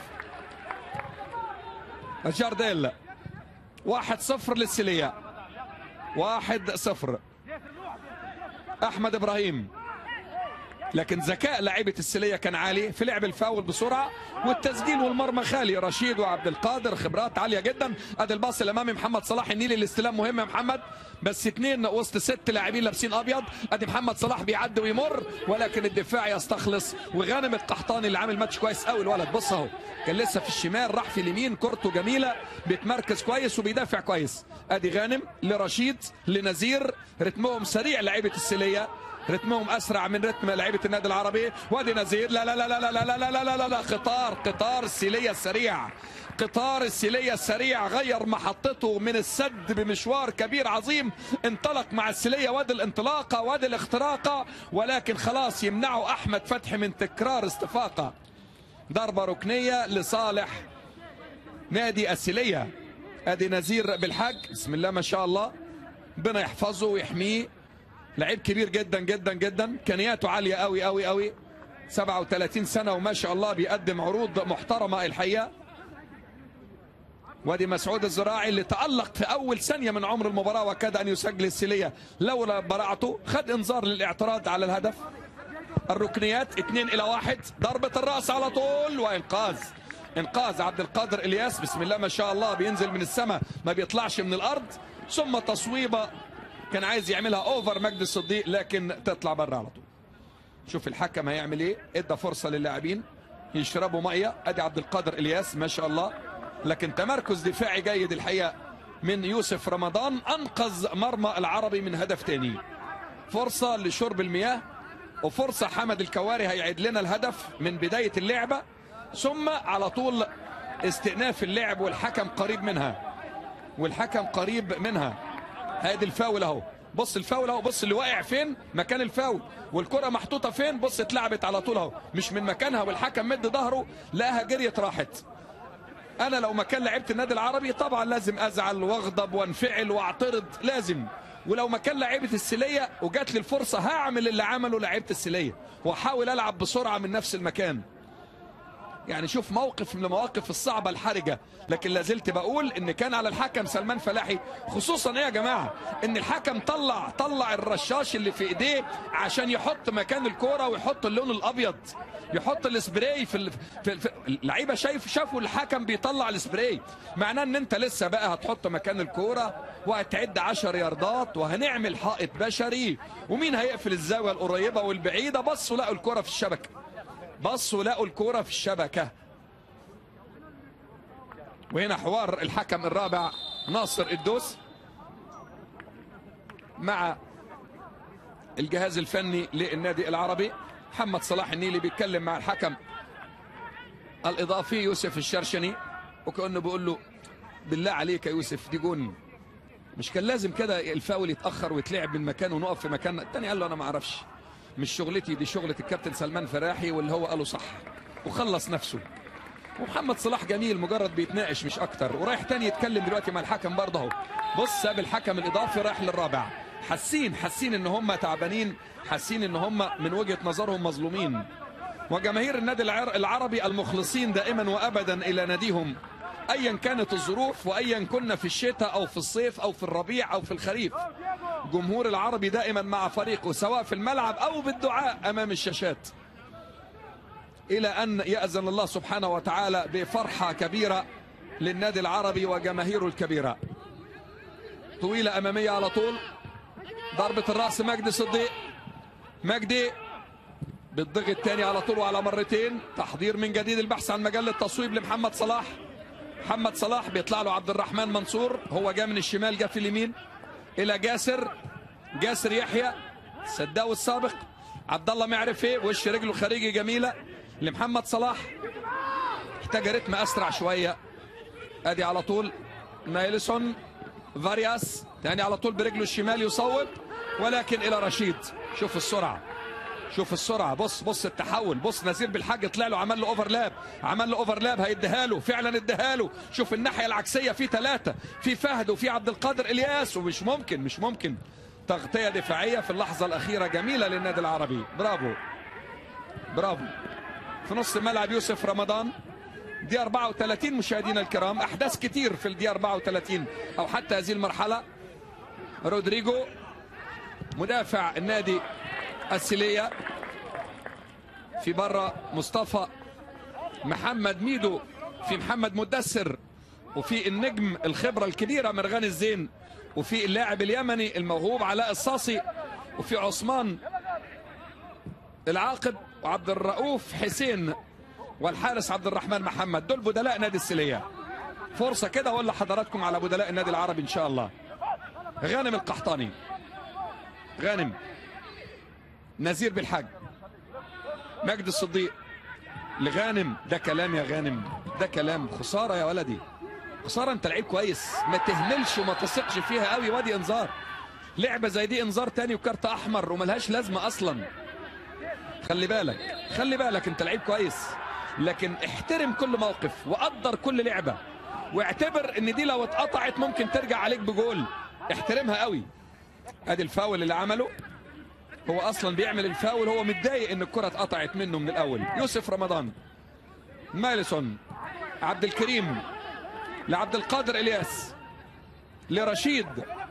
جارديل واحد صفر للسلية واحد صفر احمد ابراهيم لكن ذكاء لعيبه السليه كان عالي في لعب الفاول بسرعه والتسجيل والمرمى خالي رشيد وعبد القادر خبرات عاليه جدا ادي الباص الامامي محمد صلاح النيلي الاستلام مهم يا محمد بس اثنين وسط ست لاعبين لابسين ابيض ادي محمد صلاح بيعدي ويمر ولكن الدفاع يستخلص وغانم القحطاني اللي عامل ماتش كويس قوي الولد بص اهو كان لسه في الشمال راح في اليمين كورته جميله بيتمركز كويس وبيدافع كويس ادي غانم لرشيد لنزير رتمهم سريع لعيبه السليه رتمهم اسرع من رتم لعيبه النادي العربي وادي نزير لا لا لا لا لا لا لا لا لا لا لا لا قطار قطار السيليه السريع قطار السيليه السريع غير محطته من السد بمشوار كبير عظيم انطلق مع السيليه وادي الانطلاقه وادي الاختراقه ولكن خلاص يمنعه احمد فتحي من تكرار استفاقه ضربه ركنيه لصالح نادي السيليه ادي نزير بالحج بسم الله ما شاء الله ربنا يحفظه ويحميه لعيب كبير جدا جدا جدا امكانياته عاليه قوي قوي قوي 37 سنه وما شاء الله بيقدم عروض محترمه الحقيقه وادي مسعود الزراعي اللي تألق في أول ثانية من عمر المباراة وكاد أن يسجل السيلية لولا براعته خد إنذار للاعتراض على الهدف الركنيات اثنين إلى واحد ضربة الرأس على طول وإنقاذ إنقاذ عبد القادر إلياس بسم الله ما شاء الله بينزل من السماء ما بيطلعش من الأرض ثم تصويبة كان عايز يعملها أوفر مجدي الصديق لكن تطلع بره على طول شوف الحكم هيعمل ايه ادى فرصه للاعبين يشربوا ميه ادي عبد القادر الياس ما شاء الله لكن تمركز دفاعي جيد الحقيقه من يوسف رمضان انقذ مرمى العربي من هدف تاني فرصه لشرب المياه وفرصه حمد الكواري هيعيد لنا الهدف من بدايه اللعبه ثم على طول استئناف اللعب والحكم قريب منها والحكم قريب منها ادي الفاول اهو بص الفاول اهو بص اللي واقع فين مكان الفاول والكره محطوطه فين بص اتلعبت على طول اهو مش من مكانها والحكم مد ظهره لقاها جريت راحت انا لو مكان لعيبه النادي العربي طبعا لازم ازعل واغضب وانفعل واعترض لازم ولو مكان لعيبه السليه وجات لي الفرصه هعمل اللي عمله لعيبه السليه واحاول العب بسرعه من نفس المكان يعني شوف موقف من المواقف الصعبة الحرجة لكن لازلت بقول ان كان على الحكم سلمان فلاحي خصوصا ايه يا جماعة ان الحكم طلع طلع الرشاش اللي في ايديه عشان يحط مكان الكورة ويحط اللون الابيض يحط السبراي في ال- في في- اللعيبه شايف شافوا الحكم بيطلع السبراي معناه ان انت لسه بقى هتحط مكان الكوره وهتعد 10 ياردات وهنعمل حائط بشري ومين هيقفل الزاويه القريبه والبعيده بصوا لقوا الكوره في الشبكه بصوا لقوا الكوره في الشبكه وهنا حوار الحكم الرابع ناصر الدوس مع الجهاز الفني للنادي العربي محمد صلاح النيلي بيتكلم مع الحكم الاضافي يوسف الشرشني وكانه بيقول له بالله عليك يا يوسف دي جون مش كان لازم كده الفاول يتاخر ويتلعب من مكانه ونقف في مكاننا التاني قال له انا ما اعرفش مش شغلتي دي شغله الكابتن سلمان فراحي واللي هو قاله صح وخلص نفسه ومحمد صلاح جميل مجرد بيتناقش مش اكتر ورايح تاني يتكلم دلوقتي مع الحكم برضه اهو بص ساب الحكم الاضافي رايح للرابع حاسين حاسين ان هم تعبانين حاسين ان هم من وجهه نظرهم مظلومين وجماهير النادي العر- العربي المخلصين دائما وابدا الى ناديهم ايا كانت الظروف وايا كنا في الشتاء او في الصيف او في الربيع او في الخريف جمهور العربي دائما مع فريقه سواء في الملعب او بالدعاء امام الشاشات الى ان ياذن الله سبحانه وتعالى بفرحه كبيره للنادي العربي وجماهيره الكبيره طويله اماميه على طول ضربه الراس مجدي صديق مجدي بالضغط تاني على طول وعلى مرتين تحضير من جديد البحث عن مجال التصويب لمحمد صلاح محمد صلاح بيطلع له عبد الرحمن منصور هو جاء من الشمال جاء في اليمين الى جاسر جاسر يحيى سداو السابق عبد الله معرف ايه وش رجله الخارجي جميله لمحمد صلاح احتاج رتم اسرع شويه ادي على طول نايلسون فارياس تاني على طول برجله الشمال يصوب ولكن الى رشيد شوف السرعه شوف السرعه بص بص التحول بص نزيل بالحاج طلع له عمل له اوفرلاب عمل له اوفرلاب هيديها له فعلا اديها له شوف الناحيه العكسيه في ثلاثه في فهد وفي عبد القادر الياس ومش ممكن مش ممكن تغطيه دفاعيه في اللحظه الاخيره جميله للنادي العربي برافو برافو في نص الملعب يوسف رمضان دي 34 مشاهدينا الكرام احداث كتير في الدي 34 او حتى هذه المرحله رودريجو مدافع النادي السيلية في بره مصطفى محمد ميدو في محمد مدثر وفي النجم الخبرة الكبيرة مرغان الزين وفي اللاعب اليمني الموهوب علاء الصاصي وفي عثمان العاقب وعبد الرؤوف حسين والحارس عبد الرحمن محمد دول بدلاء نادي السيلية فرصة كده اقول لحضراتكم على بدلاء النادي العربي ان شاء الله غانم القحطاني غانم نزير بالحاج مجد الصديق لغانم ده كلام يا غانم ده كلام خساره يا ولدي خساره انت لعيب كويس ما تهملش وما تثقش فيها قوي وادي انذار لعبه زي دي انذار تاني وكارت احمر وملهاش لازمه اصلا خلي بالك خلي بالك انت لعيب كويس لكن احترم كل موقف وقدر كل لعبه واعتبر ان دي لو اتقطعت ممكن ترجع عليك بجول احترمها قوي ادي الفاول اللي عمله هو اصلا بيعمل الفاول هو متضايق ان الكره اتقطعت منه من الاول يوسف رمضان مالسون عبد الكريم لعبد القادر الياس لرشيد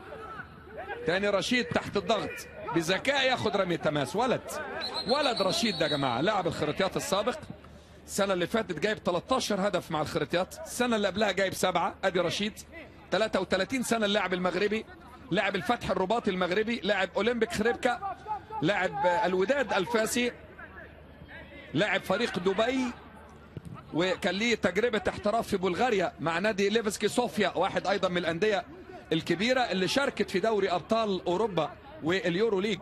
تاني رشيد تحت الضغط بذكاء ياخد رمي تماس ولد ولد رشيد ده يا جماعه لاعب الخريطيات السابق السنه اللي فاتت جايب 13 هدف مع الخريطيات السنه اللي قبلها جايب سبعه ادي رشيد 33 سنه اللاعب المغربي لاعب الفتح الرباطي المغربي لاعب اولمبيك خريبكا لاعب الوداد الفاسي لاعب فريق دبي وكان ليه تجربة احتراف في بلغاريا مع نادي ليفسكي صوفيا واحد أيضا من الأندية الكبيرة اللي شاركت في دوري أبطال أوروبا واليورو ليج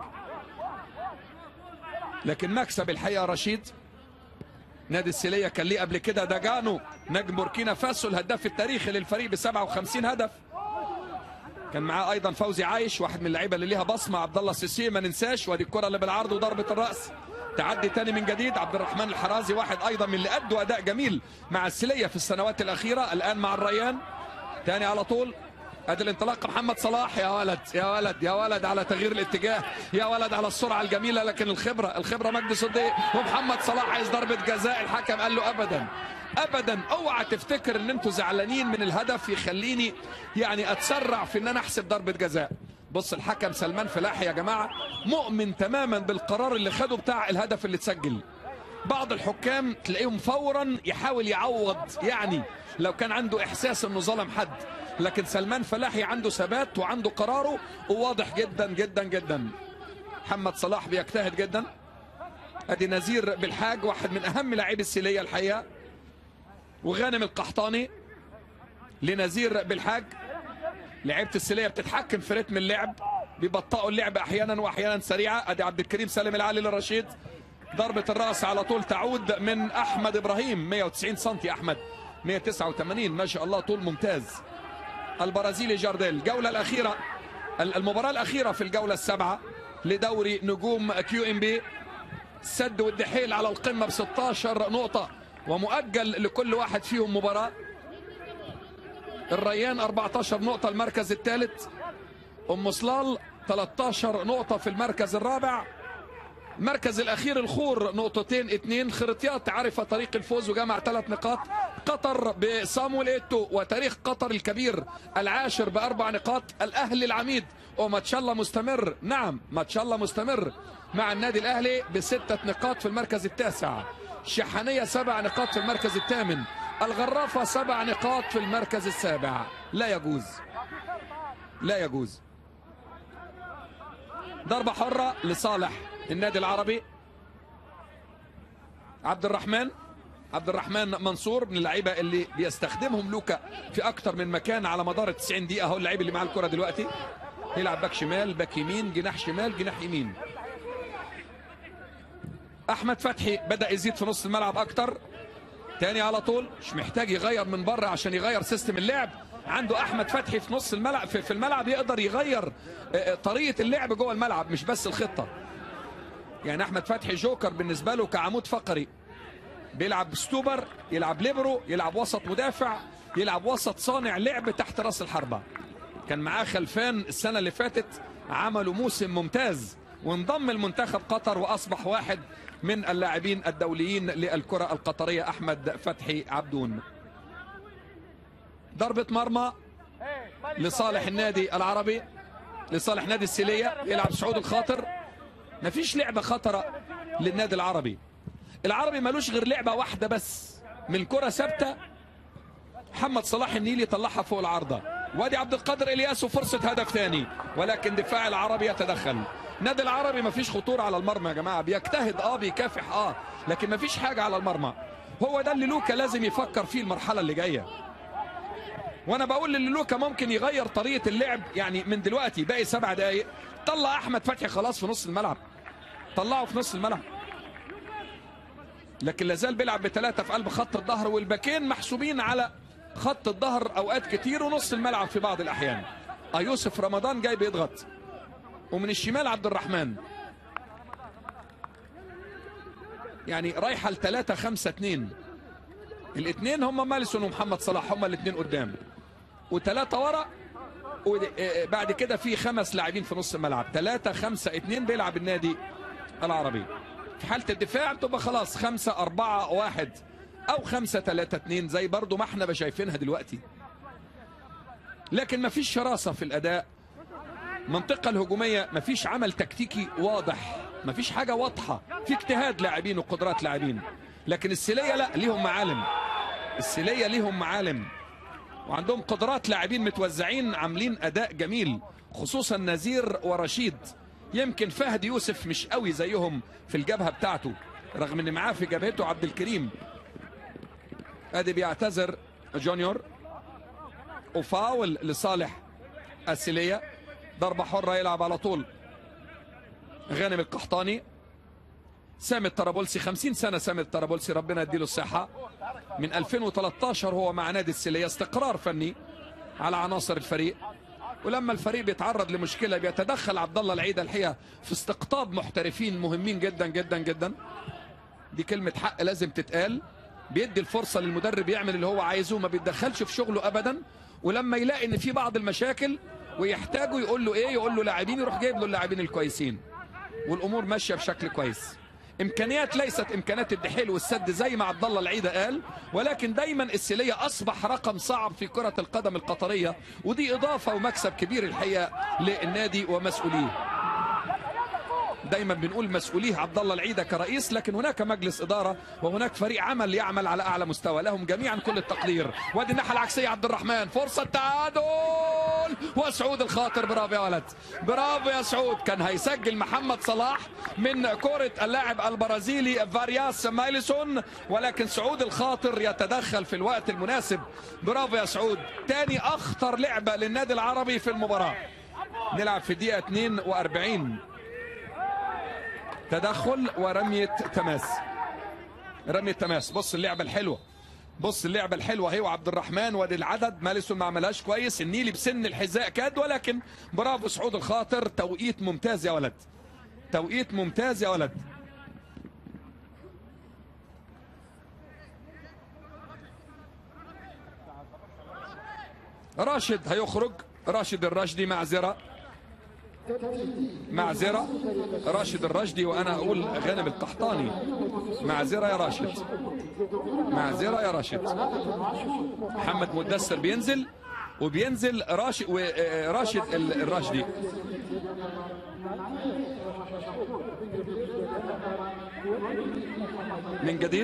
لكن مكسب الحقيقة رشيد نادي السيلية كان ليه قبل كده داجانو نجم بوركينا فاسو الهداف التاريخي للفريق ب 57 هدف كان معاه ايضا فوزي عايش واحد من اللعيبه اللي ليها بصمه عبد الله السيسي ما ننساش وادي الكره اللي بالعرض وضربه الراس تعدي تاني من جديد عبد الرحمن الحرازي واحد ايضا من اللي ادوا اداء جميل مع السليه في السنوات الاخيره الان مع الريان تاني على طول ادي الانطلاق محمد صلاح يا ولد يا ولد يا ولد على تغيير الاتجاه يا ولد على السرعه الجميله لكن الخبره الخبره مجدي صديق ومحمد صلاح عايز ضربه جزاء الحكم قال له ابدا ابدا اوعى تفتكر ان انتوا زعلانين من الهدف يخليني يعني اتسرع في ان انا احسب ضربه جزاء بص الحكم سلمان فلاحي يا جماعه مؤمن تماما بالقرار اللي خده بتاع الهدف اللي اتسجل بعض الحكام تلاقيهم فورا يحاول يعوض يعني لو كان عنده احساس انه ظلم حد لكن سلمان فلاحي عنده ثبات وعنده قراره وواضح جدا جدا جدا محمد صلاح بيجتهد جدا ادي نزير بالحاج واحد من اهم لاعبي السيليه الحقيقه وغانم القحطاني لنزير بالحاج لعيبه السيليه بتتحكم في رتم اللعب بيبطئوا اللعب احيانا واحيانا سريعه ادي عبد الكريم سالم العلي للرشيد ضربه الراس على طول تعود من احمد ابراهيم 190 سم احمد 189 ما شاء الله طول ممتاز البرازيلي جارديل الجوله الاخيره المباراه الاخيره في الجوله السابعه لدوري نجوم كيو ام بي سد والدحيل على القمه ب 16 نقطه ومؤجل لكل واحد فيهم مباراه الريان 14 نقطه المركز الثالث ام صلال 13 نقطه في المركز الرابع المركز الاخير الخور نقطتين اثنين خرطيات عرف طريق الفوز وجمع ثلاث نقاط قطر بصامويل ايتو وتاريخ قطر الكبير العاشر باربع نقاط الاهلي العميد وما شاء الله مستمر نعم ما شاء الله مستمر مع النادي الاهلي بسته نقاط في المركز التاسع شحانيه سبع نقاط في المركز الثامن الغرافه سبع نقاط في المركز السابع لا يجوز لا يجوز ضربه حره لصالح النادي العربي عبد الرحمن عبد الرحمن منصور من اللعيبه اللي بيستخدمهم لوكا في اكتر من مكان على مدار 90 دقيقه اهو اللعيب اللي معاه الكره دلوقتي يلعب باك شمال باك يمين جناح شمال جناح يمين احمد فتحي بدا يزيد في نص الملعب اكتر تاني على طول مش محتاج يغير من بره عشان يغير سيستم اللعب عنده احمد فتحي في نص الملعب في, في الملعب يقدر يغير طريقه اللعب جوه الملعب مش بس الخطه يعني احمد فتحي جوكر بالنسبه له كعمود فقري بيلعب ستوبر يلعب ليبرو يلعب وسط مدافع يلعب وسط صانع لعب تحت راس الحربه كان معاه خلفان السنه اللي فاتت عملوا موسم ممتاز وانضم المنتخب قطر واصبح واحد من اللاعبين الدوليين للكره القطريه احمد فتحي عبدون ضربه مرمى لصالح النادي العربي لصالح نادي السيليه يلعب سعود الخاطر مفيش لعبة خطرة للنادي العربي العربي ملوش غير لعبة واحدة بس من كرة ثابتة محمد صلاح النيلي طلعها فوق العارضة وادي عبد القادر الياس وفرصة هدف ثاني ولكن دفاع العربي يتدخل النادي العربي مفيش خطورة على المرمى يا جماعة بيجتهد اه بيكافح اه لكن مفيش حاجة على المرمى هو ده اللي لوكا لازم يفكر فيه المرحلة اللي جاية وانا بقول ان لوكا ممكن يغير طريقة اللعب يعني من دلوقتي باقي سبع دقايق طلع احمد فتحي خلاص في نص الملعب طلعه في نص الملعب لكن لازال بيلعب بثلاثة في قلب خط الظهر والباكين محسوبين على خط الظهر اوقات كتير ونص الملعب في بعض الاحيان اه يوسف رمضان جاي بيضغط ومن الشمال عبد الرحمن يعني رايحه لثلاثة خمسة اتنين الاثنين هم مالسون ومحمد صلاح هم الاثنين قدام وثلاثة ورا وبعد كده في خمس لاعبين في نص الملعب ثلاثة خمسة اتنين بيلعب النادي العربي في حالة الدفاع بتبقى خلاص خمسة أربعة واحد أو خمسة ثلاثة اتنين زي برضو ما احنا شايفينها دلوقتي لكن ما فيش شراسة في الأداء المنطقة الهجومية ما فيش عمل تكتيكي واضح ما فيش حاجة واضحة في اجتهاد لاعبين وقدرات لاعبين لكن السلية لا ليهم معالم السلية ليهم معالم وعندهم قدرات لاعبين متوزعين عاملين اداء جميل خصوصا نزير ورشيد يمكن فهد يوسف مش قوي زيهم في الجبهه بتاعته رغم ان معاه في جبهته عبد الكريم ادي بيعتذر جونيور وفاول لصالح السليه ضربه حره يلعب على طول غانم القحطاني سامي الطرابلسي 50 سنه سامي الطرابلسي ربنا يديله الصحه من 2013 هو مع نادي السليه استقرار فني على عناصر الفريق ولما الفريق بيتعرض لمشكله بيتدخل عبد الله العيد الحقيقه في استقطاب محترفين مهمين جدا جدا جدا دي كلمه حق لازم تتقال بيدي الفرصه للمدرب يعمل اللي هو عايزه ما بيتدخلش في شغله ابدا ولما يلاقي ان في بعض المشاكل ويحتاجوا يقول له ايه يقول له لاعبين يروح جايب له اللاعبين الكويسين والامور ماشيه بشكل كويس امكانيات ليست امكانيات الدحيل والسد زي ما عبد الله العيده قال ولكن دايما السيليه اصبح رقم صعب في كره القدم القطريه ودي اضافه ومكسب كبير الحقيقه للنادي ومسؤوليه دايما بنقول مسؤوليه عبد الله العيده كرئيس لكن هناك مجلس اداره وهناك فريق عمل يعمل على اعلى مستوى لهم جميعا كل التقدير وادي الناحيه العكسيه عبد الرحمن فرصه تعادل وسعود الخاطر برافو يا ولد برافو يا سعود كان هيسجل محمد صلاح من كره اللاعب البرازيلي فارياس مايلسون ولكن سعود الخاطر يتدخل في الوقت المناسب برافو يا سعود تاني اخطر لعبه للنادي العربي في المباراه نلعب في الدقيقه 42 تدخل ورمية تماس رمية تماس بص اللعبة الحلوة بص اللعبة الحلوة هي وعبد الرحمن وادي العدد مالسون ما عملهاش كويس النيلي بسن الحذاء كاد ولكن برافو سعود الخاطر توقيت ممتاز يا ولد توقيت ممتاز يا ولد راشد هيخرج راشد الراشدي معذرة معذرة راشد الرشدي وأنا أقول غانم القحطاني معذرة يا راشد معذرة يا راشد محمد مدثر بينزل وبينزل راشد راشد الرشدي من جديد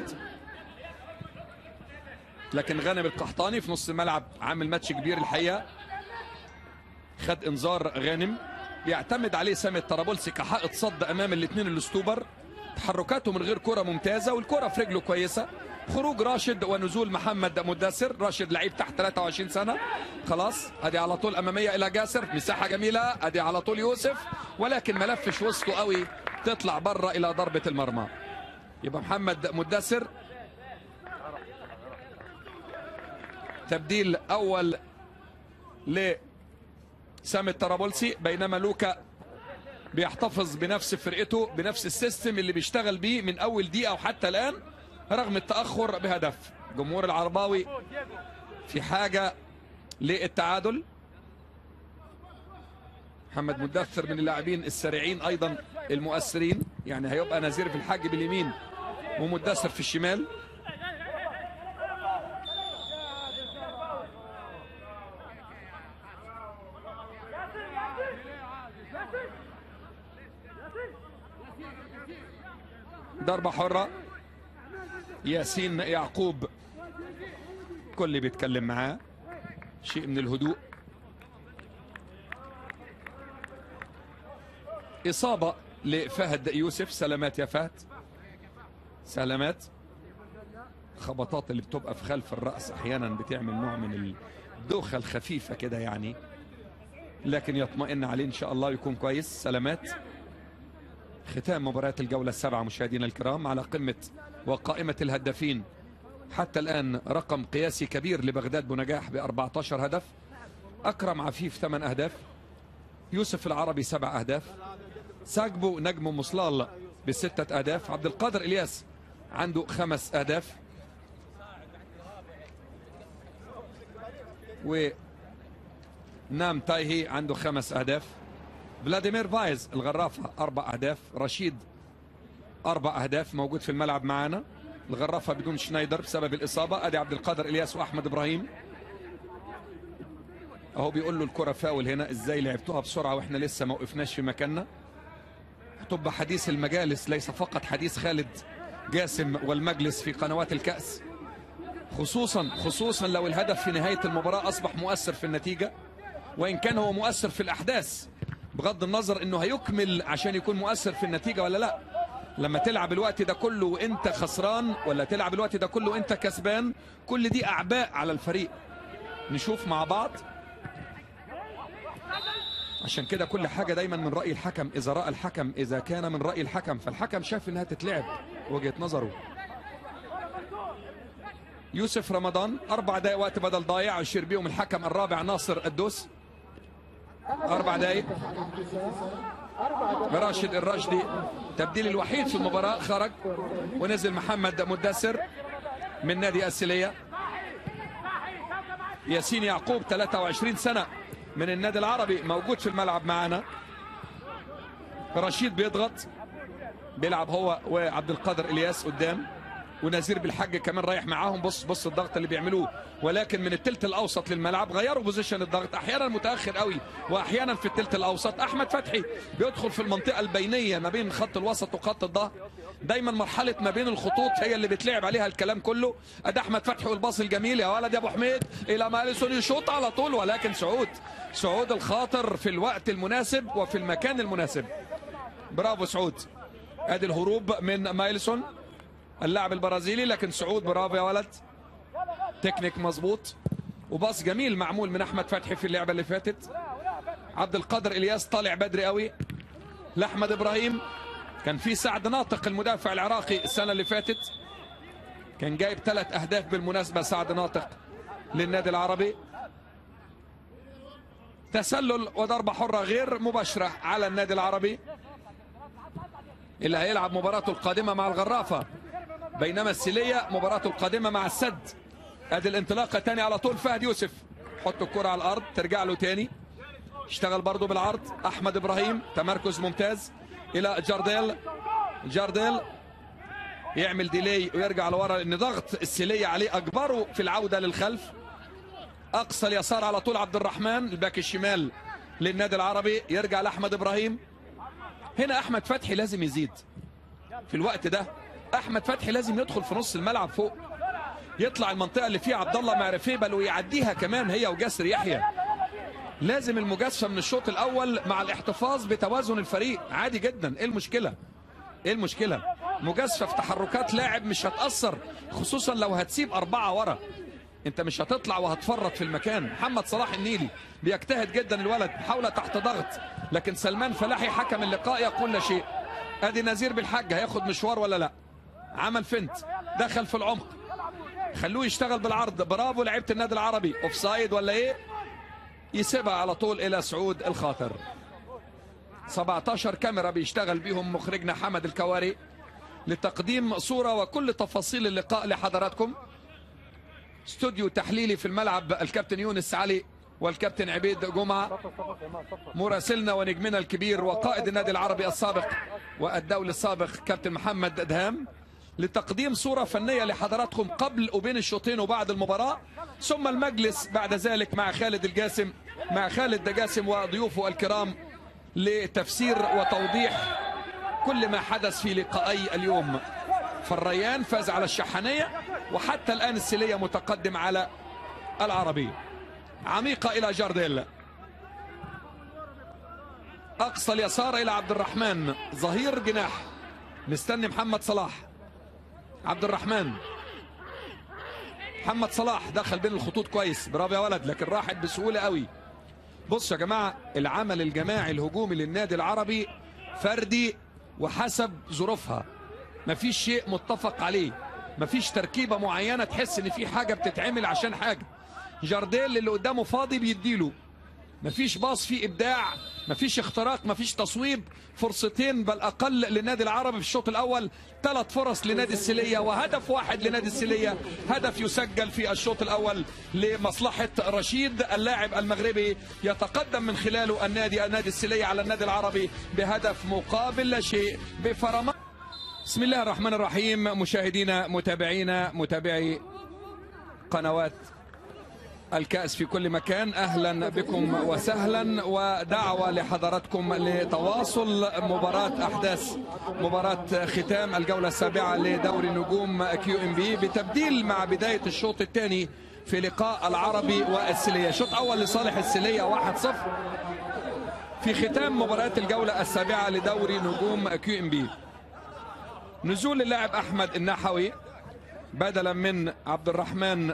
لكن غانم القحطاني في نص الملعب عامل ماتش كبير الحقيقه خد انذار غانم يعتمد عليه سامي الطرابلسي كحائط صد امام الاثنين الاستوبر تحركاته من غير كره ممتازه والكره في رجله كويسه خروج راشد ونزول محمد مدثر راشد لعيب تحت 23 سنه خلاص ادي على طول اماميه الى جاسر مساحه جميله ادي على طول يوسف ولكن ما لفش وسطه قوي تطلع بره الى ضربه المرمى يبقى محمد مدثر تبديل اول ل سامي الطرابلسي بينما لوكا بيحتفظ بنفس فرقته بنفس السيستم اللي بيشتغل بيه من اول دقيقه وحتى الان رغم التاخر بهدف جمهور العرباوي في حاجه للتعادل محمد مدثر من اللاعبين السريعين ايضا المؤثرين يعني هيبقى نزير في الحاج باليمين ومدثر في الشمال ضربة حرة ياسين يعقوب كل بيتكلم معاه شيء من الهدوء إصابة لفهد يوسف سلامات يا فهد سلامات خبطات اللي بتبقى في خلف الرأس أحيانا بتعمل نوع من الدوخة الخفيفة كده يعني لكن يطمئن عليه إن شاء الله يكون كويس سلامات ختام مباريات الجولة السابعة مشاهدينا الكرام على قمة وقائمة الهدافين حتى الآن رقم قياسي كبير لبغداد بنجاح ب 14 هدف أكرم عفيف 8 أهداف يوسف العربي 7 أهداف ساجبو نجم مصلال بستة أهداف عبد القادر إلياس عنده خمس أهداف و نام تايهي عنده خمس أهداف فلاديمير فايز الغرافة أربع أهداف رشيد أربع أهداف موجود في الملعب معانا الغرافة بدون شنايدر بسبب الإصابة أدي عبد القادر إلياس وأحمد إبراهيم أهو بيقول له الكرة فاول هنا إزاي لعبتوها بسرعة وإحنا لسه ما وقفناش في مكاننا تبقى حديث المجالس ليس فقط حديث خالد جاسم والمجلس في قنوات الكأس خصوصا خصوصا لو الهدف في نهاية المباراة أصبح مؤثر في النتيجة وإن كان هو مؤثر في الأحداث بغض النظر انه هيكمل عشان يكون مؤثر في النتيجه ولا لا لما تلعب الوقت ده كله وانت خسران ولا تلعب الوقت ده كله وانت كسبان كل دي اعباء على الفريق نشوف مع بعض عشان كده كل حاجه دايما من راي الحكم اذا راى الحكم اذا كان من راي الحكم فالحكم شاف انها تتلعب وجهه نظره يوسف رمضان اربع دقائق وقت بدل ضايع يشير بيهم الحكم الرابع ناصر الدوس أربع دقايق راشد الرشدي تبديل الوحيد في المباراة خرج ونزل محمد مدثر من نادي السليه ياسين يعقوب 23 سنه من النادي العربي موجود في الملعب معانا رشيد بيضغط بيلعب هو وعبد القادر الياس قدام ونزير بالحج كمان رايح معاهم بص بص الضغط اللي بيعملوه ولكن من التلت الاوسط للملعب غيروا بوزيشن الضغط احيانا متاخر قوي واحيانا في التلت الاوسط احمد فتحي بيدخل في المنطقه البينيه ما بين خط الوسط وخط الظهر دايما مرحله ما بين الخطوط هي اللي بتلعب عليها الكلام كله ادي احمد فتحي والباص الجميل يا ولد يا ابو حميد الى ماليسون يشوط على طول ولكن سعود سعود الخاطر في الوقت المناسب وفي المكان المناسب برافو سعود ادي الهروب من مايلسون اللاعب البرازيلي لكن سعود برافو يا ولد تكنيك مظبوط وباص جميل معمول من احمد فتحي في اللعبه اللي فاتت عبد القادر الياس طالع بدري قوي لاحمد ابراهيم كان في سعد ناطق المدافع العراقي السنه اللي فاتت كان جايب ثلاث اهداف بالمناسبه سعد ناطق للنادي العربي تسلل وضربه حره غير مباشره على النادي العربي اللي هيلعب مباراته القادمه مع الغرافه بينما السيليه مباراته القادمه مع السد ادي الانطلاقه تاني على طول فهد يوسف حط الكره على الارض ترجع له تاني اشتغل برضه بالعرض احمد ابراهيم تمركز ممتاز الى جارديل جارديل يعمل ديلي ويرجع لورا لان ضغط السيليه عليه اجبره في العوده للخلف اقصى اليسار على طول عبد الرحمن الباك الشمال للنادي العربي يرجع لاحمد ابراهيم هنا احمد فتحي لازم يزيد في الوقت ده احمد فتحي لازم يدخل في نص الملعب فوق يطلع المنطقه اللي فيها عبد الله معرفيه بل ويعديها كمان هي وجسر يحيى لازم المجازفه من الشوط الاول مع الاحتفاظ بتوازن الفريق عادي جدا ايه المشكله ايه المشكله مجازفه في تحركات لاعب مش هتاثر خصوصا لو هتسيب اربعه ورا انت مش هتطلع وهتفرط في المكان محمد صلاح النيلي بيجتهد جدا الولد حاول تحت ضغط لكن سلمان فلاحي حكم اللقاء يقول لا شيء ادي نزير بالحاج هياخد مشوار ولا لا عمل فنت دخل في العمق خلوه يشتغل بالعرض برافو لعيبه النادي العربي اوف سايد ولا ايه يسيبها على طول الى سعود الخاطر 17 كاميرا بيشتغل بيهم مخرجنا حمد الكواري لتقديم صوره وكل تفاصيل اللقاء لحضراتكم استوديو تحليلي في الملعب الكابتن يونس علي والكابتن عبيد جمعه مراسلنا ونجمنا الكبير وقائد النادي العربي السابق والدولي السابق كابتن محمد دهام لتقديم صورة فنية لحضراتكم قبل وبين الشوطين وبعد المباراة ثم المجلس بعد ذلك مع خالد الجاسم مع خالد الجاسم وضيوفه الكرام لتفسير وتوضيح كل ما حدث في لقائي اليوم فالريان فاز على الشحنية وحتى الآن السلية متقدم على العربي عميقة إلى جارديل أقصى اليسار إلى عبد الرحمن ظهير جناح مستني محمد صلاح عبد الرحمن محمد صلاح دخل بين الخطوط كويس برافو يا ولد لكن راحت بسهولة قوي بص يا جماعة العمل الجماعي الهجومي للنادي العربي فردي وحسب ظروفها مفيش شيء متفق عليه مفيش تركيبة معينة تحس ان في حاجة بتتعمل عشان حاجة جارديل اللي قدامه فاضي بيديله مفيش باص فيه ابداع مفيش اختراق مفيش تصويب فرصتين بل اقل للنادي العربي في الشوط الاول ثلاث فرص لنادي السليه وهدف واحد لنادي السليه هدف يسجل في الشوط الاول لمصلحه رشيد اللاعب المغربي يتقدم من خلاله النادي النادي السليه على النادي العربي بهدف مقابل لا شيء بفرمان بسم الله الرحمن الرحيم مشاهدينا متابعينا متابعي قنوات الكأس في كل مكان أهلا بكم وسهلا ودعوة لحضراتكم لتواصل مباراة أحداث مباراة ختام الجولة السابعة لدوري نجوم كيو ام بي بتبديل مع بداية الشوط الثاني في لقاء العربي والسلية شوط أول لصالح السلية 1-0 في ختام مباراة الجولة السابعة لدوري نجوم كيو ام بي نزول اللاعب أحمد النحوي بدلا من عبد الرحمن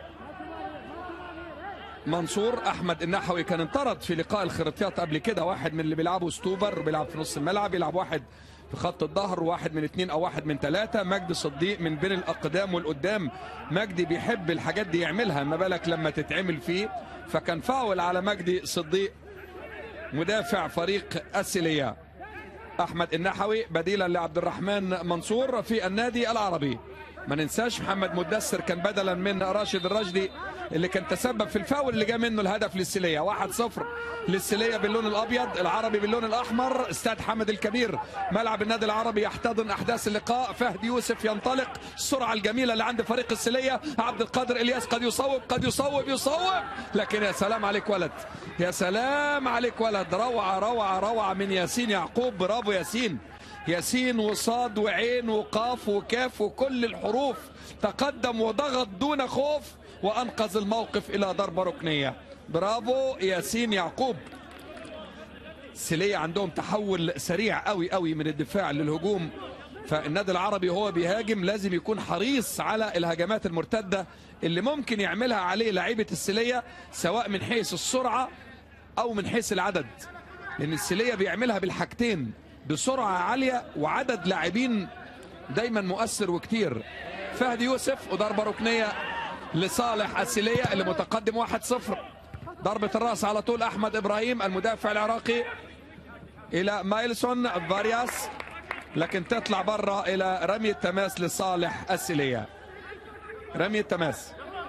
منصور احمد النحوي كان انطرد في لقاء الخريطيات قبل كده واحد من اللي بيلعبوا ستوبر بيلعب في نص الملعب يلعب واحد في خط الظهر واحد من اثنين او واحد من ثلاثة مجدي صديق من بين الاقدام والقدام مجدي بيحب الحاجات دي يعملها ما بالك لما تتعمل فيه فكان فاول على مجدي صديق مدافع فريق السلية احمد النحوي بديلا لعبد الرحمن منصور في النادي العربي ما ننساش محمد مدثر كان بدلا من راشد الرشدي اللي كان تسبب في الفاول اللي جاء منه الهدف للسليه 1-0 للسليه باللون الابيض العربي باللون الاحمر استاد حمد الكبير ملعب النادي العربي يحتضن احداث اللقاء فهد يوسف ينطلق السرعه الجميله اللي عند فريق السليه عبد القادر الياس قد يصوب قد يصوب يصوب لكن يا سلام عليك ولد يا سلام عليك ولد روعه روعه روعه من ياسين يعقوب برافو ياسين ياسين وصاد وعين وقاف وكاف وكل الحروف تقدم وضغط دون خوف وانقذ الموقف الى ضربه ركنيه برافو ياسين يعقوب سلية عندهم تحول سريع قوي قوي من الدفاع للهجوم فالنادي العربي هو بيهاجم لازم يكون حريص على الهجمات المرتدة اللي ممكن يعملها عليه لعيبة السلية سواء من حيث السرعة أو من حيث العدد لأن السلية بيعملها بالحاجتين بسرعة عالية وعدد لاعبين دايما مؤثر وكتير فهد يوسف وضربة ركنية لصالح السلية اللي متقدم 1-0 ضربة الرأس على طول أحمد إبراهيم المدافع العراقي إلى مايلسون فارياس لكن تطلع بره إلى رمي التماس لصالح السلية رمي التماس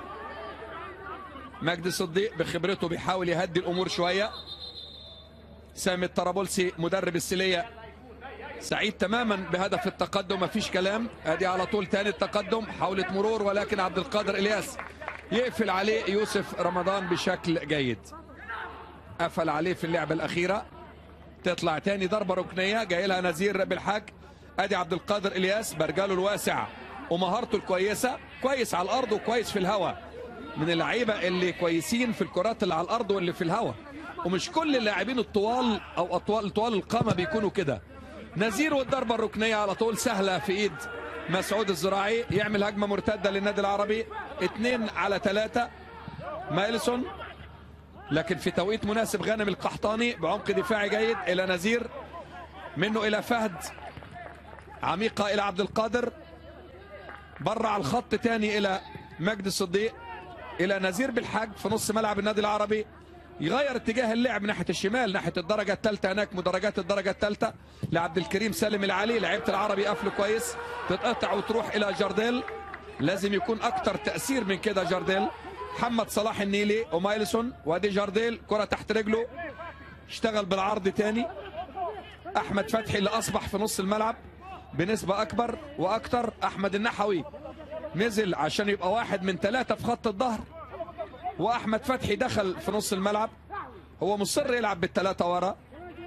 مجدي صديق بخبرته بيحاول يهدي الأمور شوية سامي الطرابلسي مدرب السلية سعيد تماما بهدف التقدم مفيش كلام ادي على طول تاني التقدم حاولة مرور ولكن عبد القادر الياس يقفل عليه يوسف رمضان بشكل جيد قفل عليه في اللعبة الأخيرة تطلع تاني ضربة ركنية جاي لها نزير بالحاج ادي عبد القادر الياس برجاله الواسع ومهارته الكويسة كويس على الأرض وكويس في الهواء من اللعيبة اللي كويسين في الكرات اللي على الأرض واللي في الهواء ومش كل اللاعبين الطوال أو أطوال طوال القامة بيكونوا كده نزير والضربة الركنية على طول سهلة في إيد مسعود الزراعي يعمل هجمة مرتدة للنادي العربي اثنين على ثلاثة مايلسون لكن في توقيت مناسب غانم القحطاني بعمق دفاعي جيد إلى نزير منه إلى فهد عميقة إلى عبد القادر بره على الخط تاني إلى مجد الصديق إلى نزير بالحاج في نص ملعب النادي العربي يغير اتجاه اللعب ناحيه الشمال ناحيه الدرجه الثالثه هناك مدرجات الدرجه الثالثه لعبد الكريم سالم العلي لعيبه العربي قفله كويس تتقطع وتروح الى جارديل لازم يكون اكتر تاثير من كده جارديل محمد صلاح النيلي ومايلسون وادي جارديل كره تحت رجله اشتغل بالعرض تاني احمد فتحي اللي اصبح في نص الملعب بنسبه اكبر واكتر احمد النحوي نزل عشان يبقى واحد من ثلاثه في خط الظهر واحمد فتحي دخل في نص الملعب هو مصر يلعب بالثلاثه ورا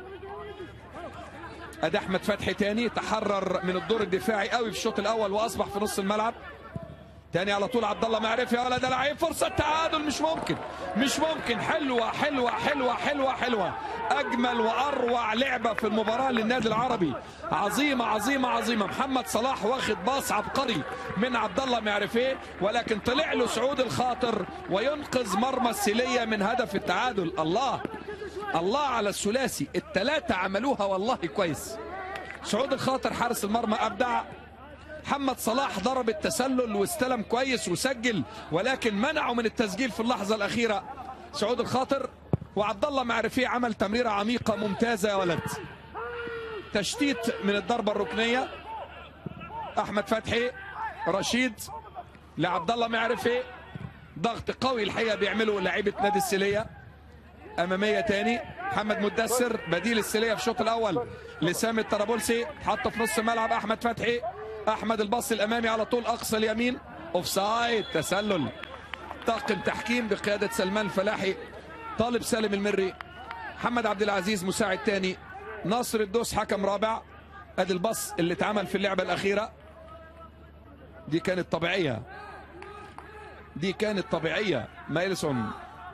ادي احمد فتحي تاني تحرر من الدور الدفاعي قوي في الشوط الاول واصبح في نص الملعب تاني على طول عبد الله معرفي يا ولد لعيب فرصه تعادل مش ممكن مش ممكن حلوه حلوه حلوه حلوه حلوه اجمل واروع لعبه في المباراه للنادي العربي عظيمه عظيمه عظيمه محمد صلاح واخد باص عبقري من عبد الله معرفيه ولكن طلع له سعود الخاطر وينقذ مرمى السليه من هدف التعادل الله الله على الثلاثي الثلاثه عملوها والله كويس سعود الخاطر حارس المرمى ابدع محمد صلاح ضرب التسلل واستلم كويس وسجل ولكن منعه من التسجيل في اللحظه الاخيره سعود الخاطر وعبد الله معرفي عمل تمريره عميقه ممتازه يا ولد تشتيت من الضربه الركنيه احمد فتحي رشيد لعبد الله معرفي ضغط قوي الحقيقه بيعمله لاعيبه نادي السليه اماميه تاني محمد مدثر بديل السليه في الشوط الاول لسامي الطرابلسي حط في نص الملعب احمد فتحي احمد الباص الامامي على طول اقصى اليمين اوفسايد تسلل طاقم تحكيم بقياده سلمان الفلاحي طالب سالم المري محمد عبد العزيز مساعد تاني ناصر الدوس حكم رابع ادي الباص اللي اتعمل في اللعبه الاخيره دي كانت طبيعيه دي كانت طبيعيه مايلسون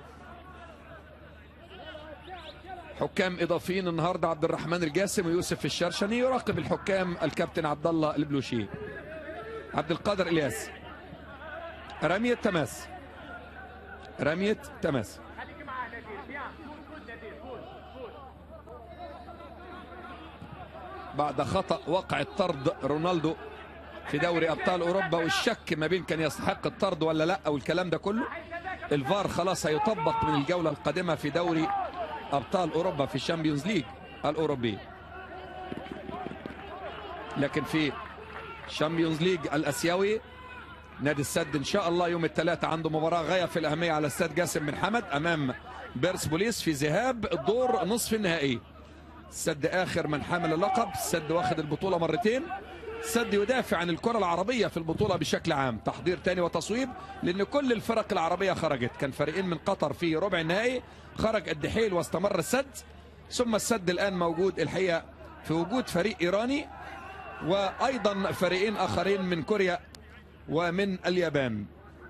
حكام اضافيين النهارده عبد الرحمن الجاسم ويوسف الشرشني يراقب الحكام الكابتن عبد الله البلوشي عبد القادر الياس رميه تماس رميه تماس بعد خطا وقع الطرد رونالدو في دوري ابطال اوروبا والشك ما بين كان يستحق الطرد ولا لا او الكلام ده كله الفار خلاص هيطبق من الجوله القادمه في دوري ابطال اوروبا في الشامبيونز ليج الاوروبي لكن في الشامبيونز ليج الاسيوي نادي السد ان شاء الله يوم الثلاثاء عنده مباراه غايه في الاهميه على استاد جاسم بن حمد امام بيرس بوليس في ذهاب الدور نصف النهائي السد اخر من حامل اللقب السد واخد البطوله مرتين السد يدافع عن الكره العربيه في البطوله بشكل عام تحضير تاني وتصويب لان كل الفرق العربيه خرجت كان فريقين من قطر في ربع النهائي خرج الدحيل واستمر السد ثم السد الان موجود الحقيقه في وجود فريق ايراني وايضا فريقين اخرين من كوريا ومن اليابان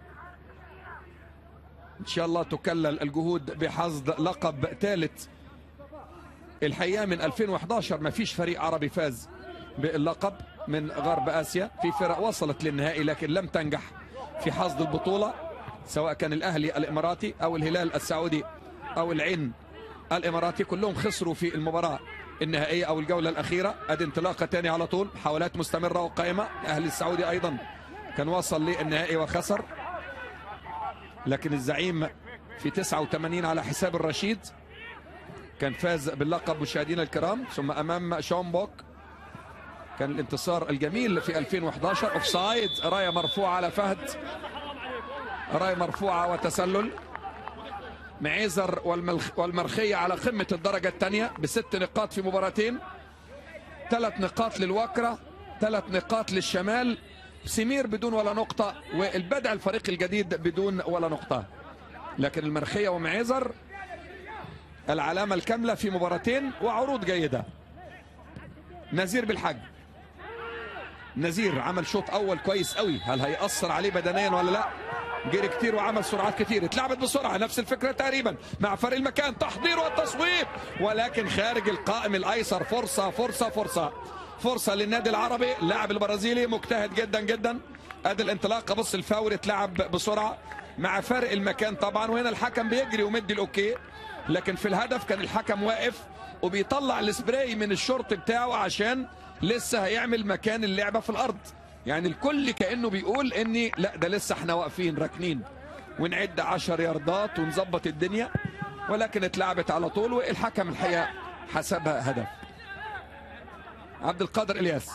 ان شاء الله تكلل الجهود بحصد لقب ثالث الحقيقه من 2011 ما فيش فريق عربي فاز باللقب من غرب اسيا في فرق وصلت للنهائي لكن لم تنجح في حصد البطوله سواء كان الاهلي الاماراتي او الهلال السعودي او العين الاماراتي كلهم خسروا في المباراه النهائيه او الجوله الاخيره ادي انطلاقه تاني على طول محاولات مستمره وقائمه الاهلي السعودي ايضا كان وصل للنهائي وخسر لكن الزعيم في 89 على حساب الرشيد كان فاز باللقب مشاهدينا الكرام ثم امام شومبوك كان الانتصار الجميل في 2011 اوف سايد رايه مرفوعه على فهد رايه مرفوعه وتسلل معيزر والملخ والمرخيه على قمه الدرجه الثانيه بست نقاط في مباراتين ثلاث نقاط للوكره ثلاث نقاط للشمال سمير بدون ولا نقطه والبدع الفريق الجديد بدون ولا نقطه لكن المرخيه ومعيزر العلامه الكامله في مباراتين وعروض جيده نزير بالحج نزير عمل شوط اول كويس قوي هل هيأثر عليه بدنيا ولا لا جري كتير وعمل سرعات كتير اتلعبت بسرعه نفس الفكره تقريبا مع فرق المكان تحضير والتصويب ولكن خارج القائم الايسر فرصه فرصه فرصه فرصه للنادي العربي اللاعب البرازيلي مجتهد جدا جدا ادي الانطلاقه بص الفاول اتلعب بسرعه مع فرق المكان طبعا وهنا الحكم بيجري ومدي الاوكي لكن في الهدف كان الحكم واقف وبيطلع السبراي من الشورت بتاعه عشان لسه هيعمل مكان اللعبه في الارض يعني الكل كانه بيقول اني لا ده لسه احنا واقفين راكنين ونعد 10 ياردات ونظبط الدنيا ولكن اتلعبت على طول والحكم الحقيقه حسبها هدف عبد القادر الياس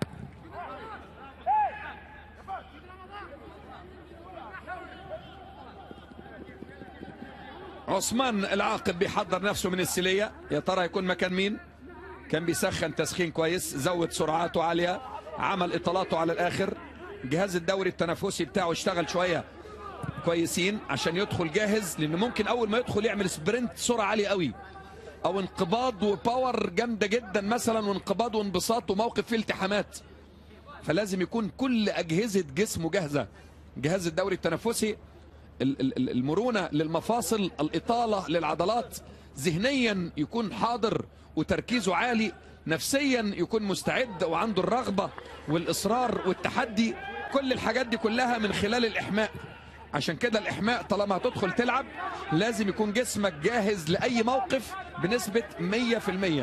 عثمان العاقب بيحضر نفسه من السلية يا ترى يكون مكان مين كان بيسخن تسخين كويس زود سرعاته عالية عمل اطالاته على الاخر جهاز الدوري التنافسي بتاعه اشتغل شوية كويسين عشان يدخل جاهز لان ممكن اول ما يدخل يعمل سبرنت سرعة عالية قوي او انقباض وباور جامدة جدا مثلا وانقباض وانبساط وموقف فيه التحامات فلازم يكون كل اجهزة جسمه جاهزة جهاز الدوري التنافسي المرونه للمفاصل الاطاله للعضلات ذهنيا يكون حاضر وتركيزه عالي نفسيا يكون مستعد وعنده الرغبه والاصرار والتحدي كل الحاجات دي كلها من خلال الاحماء عشان كده الاحماء طالما هتدخل تلعب لازم يكون جسمك جاهز لاي موقف بنسبه 100%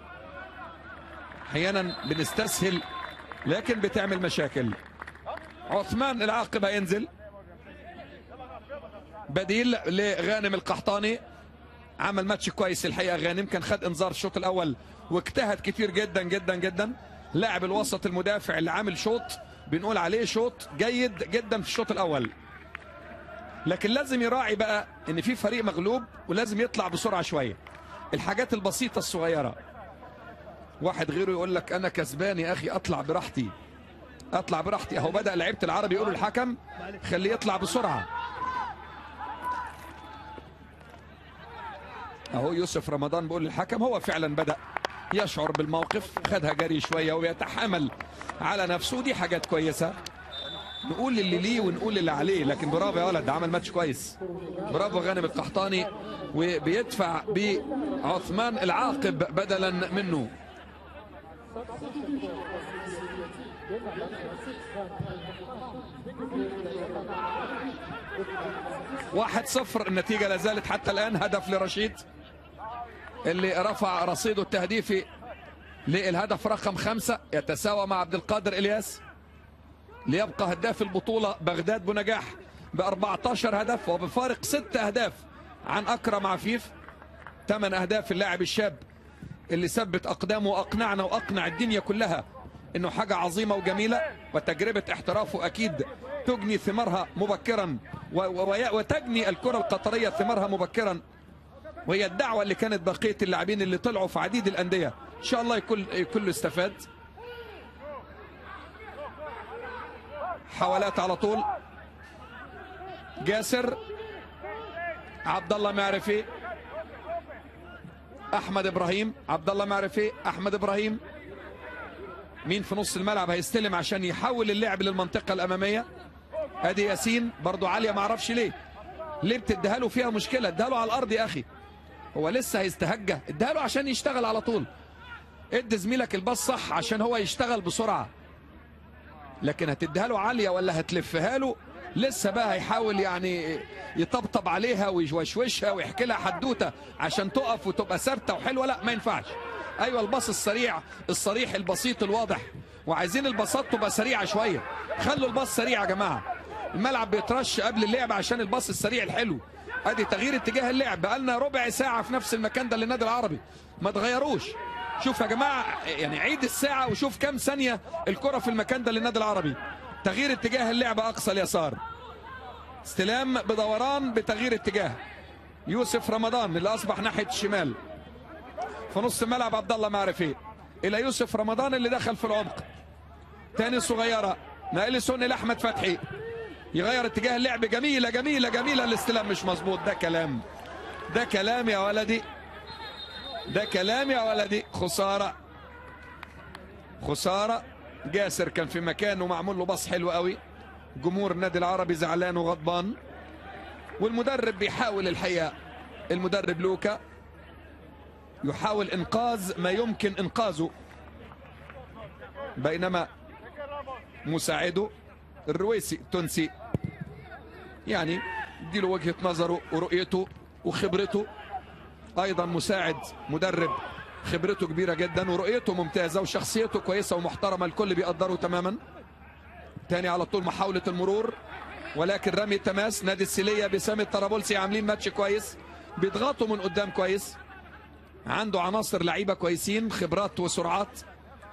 احيانا بنستسهل لكن بتعمل مشاكل عثمان العاقب هينزل بديل لغانم القحطاني عمل ماتش كويس الحقيقه غانم كان خد انذار الشوط الاول واجتهد كتير جدا جدا جدا لاعب الوسط المدافع اللي عامل شوط بنقول عليه شوط جيد جدا في الشوط الاول لكن لازم يراعي بقى ان في فريق مغلوب ولازم يطلع بسرعه شويه الحاجات البسيطه الصغيره واحد غيره يقول لك انا كسبان يا اخي اطلع براحتي اطلع براحتي اهو بدا لعيبه العربي يقولوا الحكم خليه يطلع بسرعه اهو يوسف رمضان بيقول للحكم هو فعلا بدا يشعر بالموقف خدها جري شويه ويتحامل على نفسه دي حاجات كويسه نقول اللي ليه ونقول اللي عليه لكن برافو يا ولد عمل ماتش كويس برافو غانم القحطاني وبيدفع بعثمان العاقب بدلا منه واحد صفر النتيجة لا زالت حتى الآن هدف لرشيد اللي رفع رصيده التهديفي للهدف رقم خمسة يتساوى مع عبد القادر إلياس ليبقى هداف البطولة بغداد بنجاح ب 14 هدف وبفارق ست أهداف عن أكرم عفيف ثمان أهداف اللاعب الشاب اللي ثبت أقدامه وأقنعنا وأقنع الدنيا كلها إنه حاجة عظيمة وجميلة وتجربة احترافه أكيد تجني ثمارها مبكرا و- و- وتجني الكرة القطرية ثمارها مبكرا وهي الدعوة اللي كانت بقية اللاعبين اللي طلعوا في عديد الأندية إن شاء الله يكون كله استفاد حوالات على طول جاسر عبد الله معرفي احمد ابراهيم عبد الله معرفي احمد ابراهيم مين في نص الملعب هيستلم عشان يحول اللعب للمنطقه الاماميه ادي ياسين برضو عاليه ما اعرفش ليه ليه بتديها له فيها مشكله اديها له على الارض يا اخي هو لسه هيستهجى اديها له عشان يشتغل على طول ادي زميلك الباص صح عشان هو يشتغل بسرعه لكن هتديها له عاليه ولا هتلفها له لسه بقى هيحاول يعني يطبطب عليها ويوشوشها ويحكي لها حدوته عشان تقف وتبقى ثابته وحلوه لا ما ينفعش ايوه الباص السريع الصريح البسيط الواضح وعايزين الباصات تبقى سريعه شويه خلوا الباص سريع يا جماعه الملعب بيترش قبل اللعب عشان الباص السريع الحلو ادي تغيير اتجاه اللعب بقالنا ربع ساعه في نفس المكان ده للنادي العربي ما تغيروش شوف يا جماعه يعني عيد الساعه وشوف كام ثانيه الكره في المكان ده للنادي العربي تغيير اتجاه اللعب اقصى اليسار استلام بدوران بتغيير اتجاه يوسف رمضان اللي اصبح ناحيه الشمال في نص الملعب عبد الله معرفي الى يوسف رمضان اللي دخل في العمق تاني صغيره نايلسون الى احمد فتحي يغير اتجاه اللعب جميله جميله جميله الاستلام مش مظبوط ده كلام ده كلام يا ولدي ده كلام يا ولدي خساره خساره جاسر كان في مكانه معمول له باص حلو قوي جمهور النادي العربي زعلان وغضبان والمدرب بيحاول الحقيقه المدرب لوكا يحاول انقاذ ما يمكن انقاذه بينما مساعده الرويسي التونسي يعني اديله وجهه نظره ورؤيته وخبرته ايضا مساعد مدرب خبرته كبيره جدا ورؤيته ممتازه وشخصيته كويسه ومحترمه الكل بيقدره تماما تاني على طول محاوله المرور ولكن رمي التماس نادي السيليه بسام الطرابلسي عاملين ماتش كويس بيضغطوا من قدام كويس عنده عناصر لعيبه كويسين خبرات وسرعات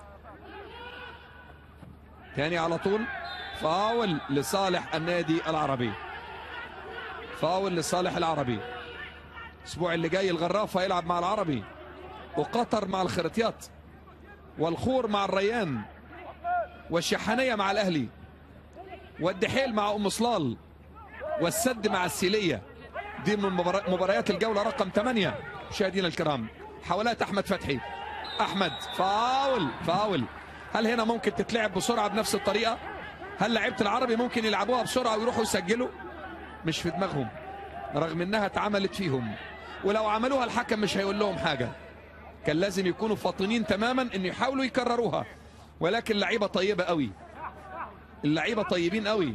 تاني على طول فاول لصالح النادي العربي فاول لصالح العربي الاسبوع اللي جاي الغرافه يلعب مع العربي وقطر مع الخرطيات والخور مع الريان والشحانيه مع الاهلي والدحيل مع ام صلال والسد مع السيليه دي من مبار- مباريات الجوله رقم 8 مشاهدينا الكرام حاولات احمد فتحي احمد فاول فاول هل هنا ممكن تتلعب بسرعه بنفس الطريقه هل لعيبه العربي ممكن يلعبوها بسرعه ويروحوا يسجلوا مش في دماغهم رغم انها اتعملت فيهم ولو عملوها الحكم مش هيقول لهم حاجه كان لازم يكونوا فاطنين تماما ان يحاولوا يكرروها ولكن لعيبه طيبه قوي اللعيبه طيبين قوي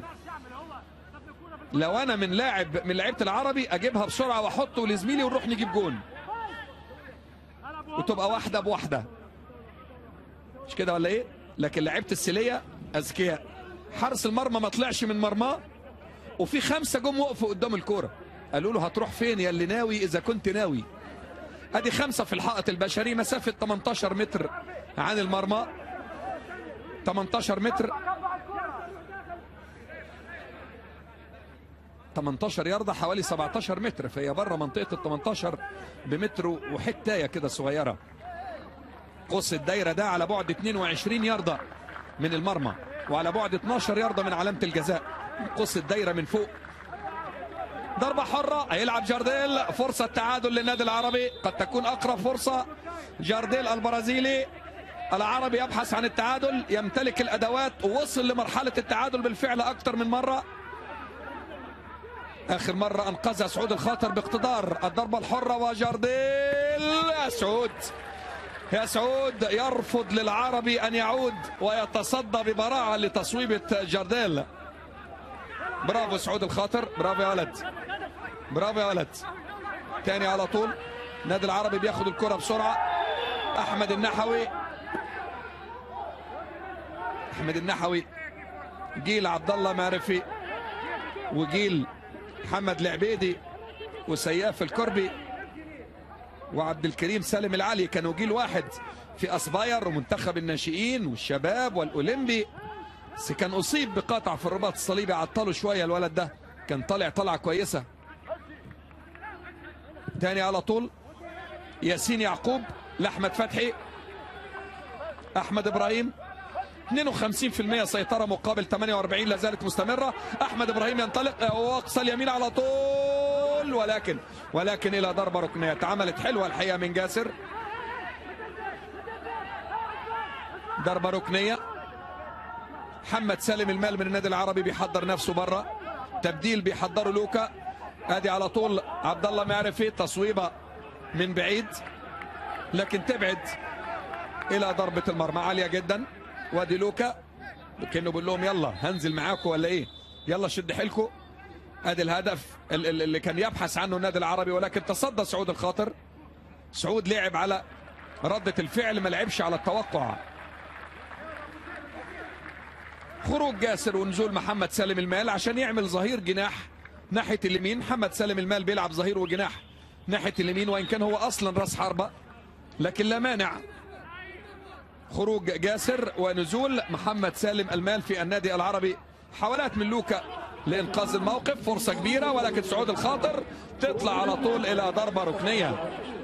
لو انا من لاعب من لعيبه العربي اجيبها بسرعه واحطه لزميلي ونروح نجيب جون وتبقى واحده بواحده مش كده ولا ايه لكن لعيبه السيليه اذكياء حارس المرمى ما طلعش من مرماه وفي خمسه جم وقفوا قدام الكوره قالوا له هتروح فين يا اللي ناوي اذا كنت ناوي ادي خمسه في الحائط البشري مسافه 18 متر عن المرمى 18 متر 18 ياردة حوالي 17 متر فهي بره منطقة ال 18 بمتر وحتاية كده صغيرة قوس الدايرة ده على بعد 22 ياردة من المرمى وعلى بعد 12 ياردة من علامة الجزاء قوس الدايرة من فوق ضربة حرة هيلعب جارديل فرصة تعادل للنادي العربي قد تكون أقرب فرصة جارديل البرازيلي العربي يبحث عن التعادل يمتلك الأدوات ووصل لمرحلة التعادل بالفعل أكثر من مرة آخر مرة أنقذها سعود الخاطر باقتدار الضربة الحرة وجارديل يا سعود يا سعود يرفض للعربي أن يعود ويتصدى ببراعة لتصويبة جارديل برافو سعود الخاطر برافو يا ولد برافو يا ولد تاني على طول النادي العربي بياخد الكرة بسرعة أحمد النحوي أحمد النحوي جيل عبد الله معرفي وجيل محمد العبيدي وسياف الكربي وعبد الكريم سالم العلي كانوا جيل واحد في اسباير ومنتخب الناشئين والشباب والاولمبي بس كان اصيب بقطع في الرباط الصليبي عطله شويه الولد ده كان طالع طلعه كويسه تاني على طول ياسين يعقوب لاحمد فتحي احمد ابراهيم 52% سيطره مقابل 48 لا زالت مستمره احمد ابراهيم ينطلق واقصى اليمين على طول ولكن ولكن الى ضربه ركنيه اتعملت حلوه الحقيقه من جاسر ضربه ركنيه محمد سالم المال من النادي العربي بيحضر نفسه بره تبديل بيحضره لوكا ادي على طول عبد الله معرفي تصويبه من بعيد لكن تبعد الى ضربه المرمى عاليه جدا وادي لوكا كانه بيقول لهم يلا هنزل معاكم ولا ايه يلا شد حيلكم ادي الهدف ال- ال- اللي كان يبحث عنه النادي العربي ولكن تصدى سعود الخاطر سعود لعب على ردة الفعل ما لعبش على التوقع خروج جاسر ونزول محمد سالم المال عشان يعمل ظهير جناح ناحية اليمين محمد سالم المال بيلعب ظهير وجناح ناحية اليمين وإن كان هو أصلا راس حربة لكن لا مانع خروج جاسر ونزول محمد سالم المال في النادي العربي حاولات من لوكا لإنقاذ الموقف فرصة كبيرة ولكن سعود الخاطر تطلع على طول إلى ضربة ركنية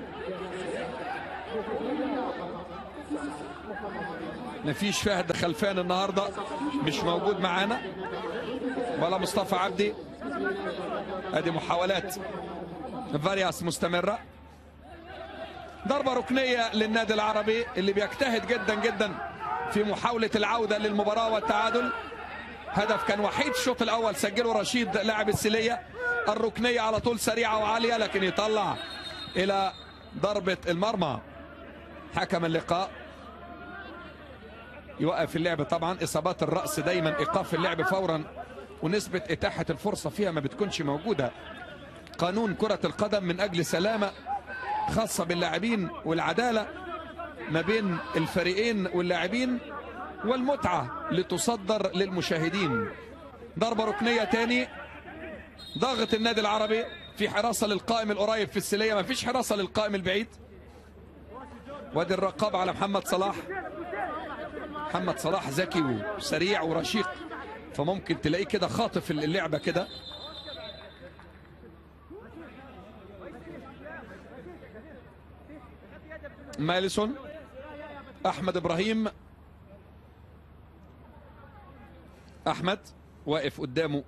مفيش فهد خلفان النهارده مش موجود معانا ولا مصطفى عبدي ادي محاولات فارياس مستمره ضربه ركنيه للنادي العربي اللي بيجتهد جدا جدا في محاوله العوده للمباراه والتعادل هدف كان وحيد الشوط الاول سجله رشيد لاعب السليه الركنيه على طول سريعه وعاليه لكن يطلع الى ضربه المرمى حكم اللقاء يوقف اللعب طبعا اصابات الراس دايما ايقاف اللعب فورا ونسبه اتاحه الفرصه فيها ما بتكونش موجوده قانون كره القدم من اجل سلامه خاصه باللاعبين والعداله ما بين الفريقين واللاعبين والمتعه لتصدر للمشاهدين ضربه ركنيه تاني ضغط النادي العربي في حراسه للقائم القريب في السليه ما فيش حراسه للقائم البعيد وادي الرقابه على محمد صلاح محمد صلاح ذكي وسريع ورشيق فممكن تلاقيه كده خاطف اللعبه كده ماليسون احمد ابراهيم احمد واقف قدامه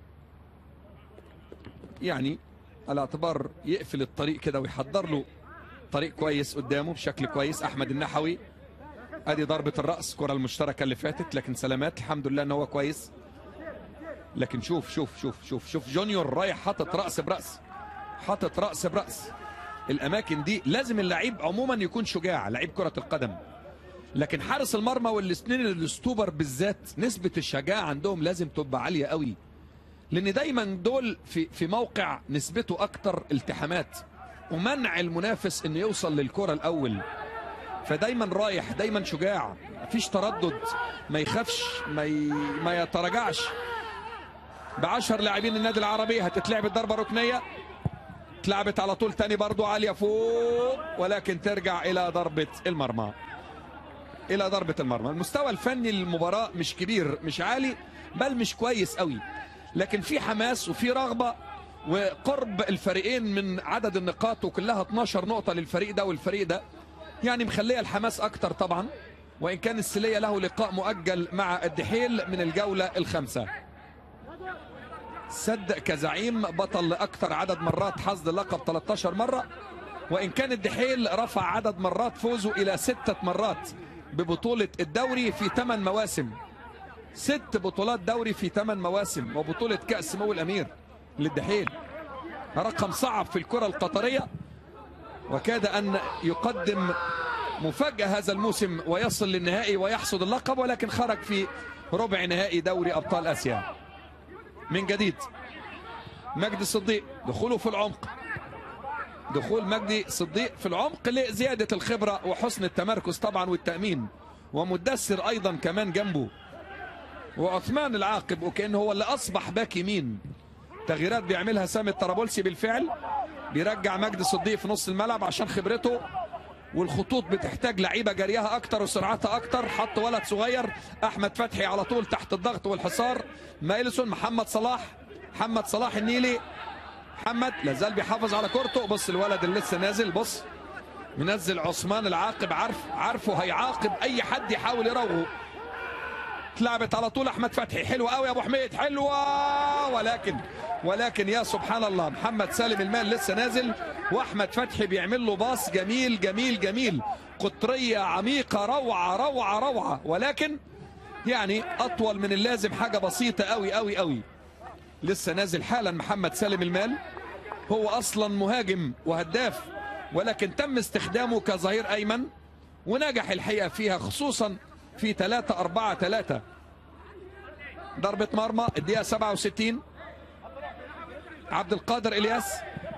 يعني على اعتبار يقفل الطريق كده ويحضر له طريق كويس قدامه بشكل كويس احمد النحوي ادي ضربه الراس كره المشتركه اللي فاتت لكن سلامات الحمد لله ان هو كويس لكن شوف شوف شوف شوف شوف جونيور رايح حاطط راس براس حاطط راس براس الاماكن دي لازم اللعيب عموما يكون شجاع لعيب كره القدم لكن حارس المرمى والاثنين الاستوبر بالذات نسبه الشجاعه عندهم لازم تبقى عاليه قوي لان دايما دول في في موقع نسبته اكتر التحامات ومنع المنافس انه يوصل للكره الاول فدايما رايح دايما شجاع مفيش تردد ما يخافش ما ي... ما يتراجعش بعشر لاعبين النادي العربي هتتلعب الضربه ركنيه اتلعبت على طول تاني برضو عاليه فوق ولكن ترجع الى ضربه المرمى الى ضربه المرمى المستوى الفني للمباراه مش كبير مش عالي بل مش كويس قوي لكن في حماس وفي رغبه وقرب الفريقين من عدد النقاط وكلها 12 نقطه للفريق ده والفريق ده يعني مخليه الحماس اكتر طبعا وان كان السليه له لقاء مؤجل مع الدحيل من الجوله الخامسه سد كزعيم بطل لاكثر عدد مرات حصد اللقب 13 مره وان كان الدحيل رفع عدد مرات فوزه الى سته مرات ببطوله الدوري في ثمان مواسم ست بطولات دوري في ثمان مواسم وبطوله كاس سمو الامير للدحيل رقم صعب في الكره القطريه وكاد ان يقدم مفاجاه هذا الموسم ويصل للنهائي ويحصد اللقب ولكن خرج في ربع نهائي دوري ابطال اسيا من جديد مجدي صديق دخوله في العمق دخول مجدي صديق في العمق لزياده الخبره وحسن التمركز طبعا والتامين ومدثر ايضا كمان جنبه وعثمان العاقب وكانه هو اللي اصبح باك يمين تغييرات بيعملها سامي الطرابلسي بالفعل بيرجع مجدي صديق في نص الملعب عشان خبرته والخطوط بتحتاج لعيبه جريها اكتر وسرعتها اكتر حط ولد صغير احمد فتحي على طول تحت الضغط والحصار مايلسون محمد صلاح محمد صلاح النيلي محمد لازال بيحافظ على كورته بص الولد اللي لسه نازل بص منزل عثمان العاقب عارف عارفه هيعاقب اي حد يحاول يروغه اتلعبت على طول احمد فتحي حلوه قوي يا ابو حميد حلوه ولكن ولكن يا سبحان الله محمد سالم المال لسه نازل واحمد فتحي بيعمل له باص جميل جميل جميل قطريه عميقه روعه روعه روعه ولكن يعني اطول من اللازم حاجه بسيطه قوي قوي قوي لسه نازل حالا محمد سالم المال هو اصلا مهاجم وهداف ولكن تم استخدامه كظهير ايمن ونجح الحقيقه فيها خصوصا في 3 4 3 ضربة مرمى الدقيقة 67 عبد القادر الياس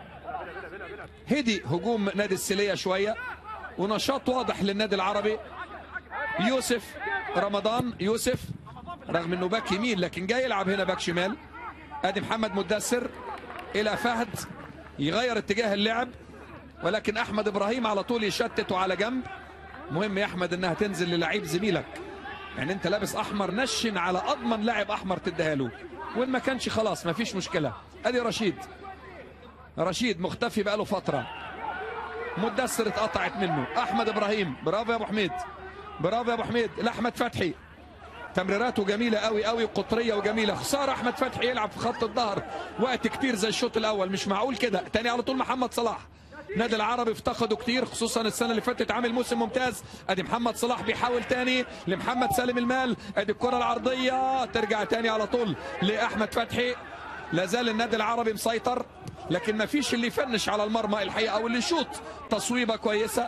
هدي هجوم نادي السلية شوية ونشاط واضح للنادي العربي يوسف رمضان يوسف رغم انه باك يمين لكن جاي يلعب هنا باك شمال ادي محمد مدثر الى فهد يغير اتجاه اللعب ولكن احمد ابراهيم على طول يشتته على جنب مهم يا احمد انها تنزل للعيب زميلك يعني انت لابس احمر نشن على اضمن لاعب احمر تديها له وان ما كانش خلاص ما فيش مشكله ادي رشيد رشيد مختفي بقاله فتره مدثر اتقطعت منه احمد ابراهيم برافو يا ابو حميد برافو يا ابو حميد لاحمد فتحي تمريراته جميله قوي قوي قطريه وجميله خساره احمد فتحي يلعب في خط الظهر وقت كتير زي الشوط الاول مش معقول كده تاني على طول محمد صلاح نادي العربي افتقدوا كتير خصوصا السنه اللي فاتت عامل موسم ممتاز ادي محمد صلاح بيحاول تاني لمحمد سالم المال ادي الكره العرضيه ترجع تاني على طول لاحمد فتحي لا زال النادي العربي مسيطر لكن ما فيش اللي يفنش على المرمى الحقيقه او اللي يشوط تصويبه كويسه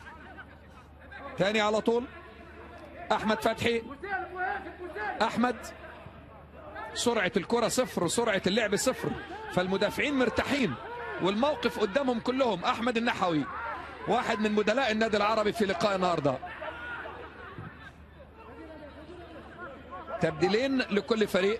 تاني على طول احمد فتحي احمد سرعه الكره صفر وسرعه اللعب صفر فالمدافعين مرتاحين والموقف قدامهم كلهم احمد النحوي واحد من بدلاء النادي العربي في لقاء النهارده تبديلين لكل فريق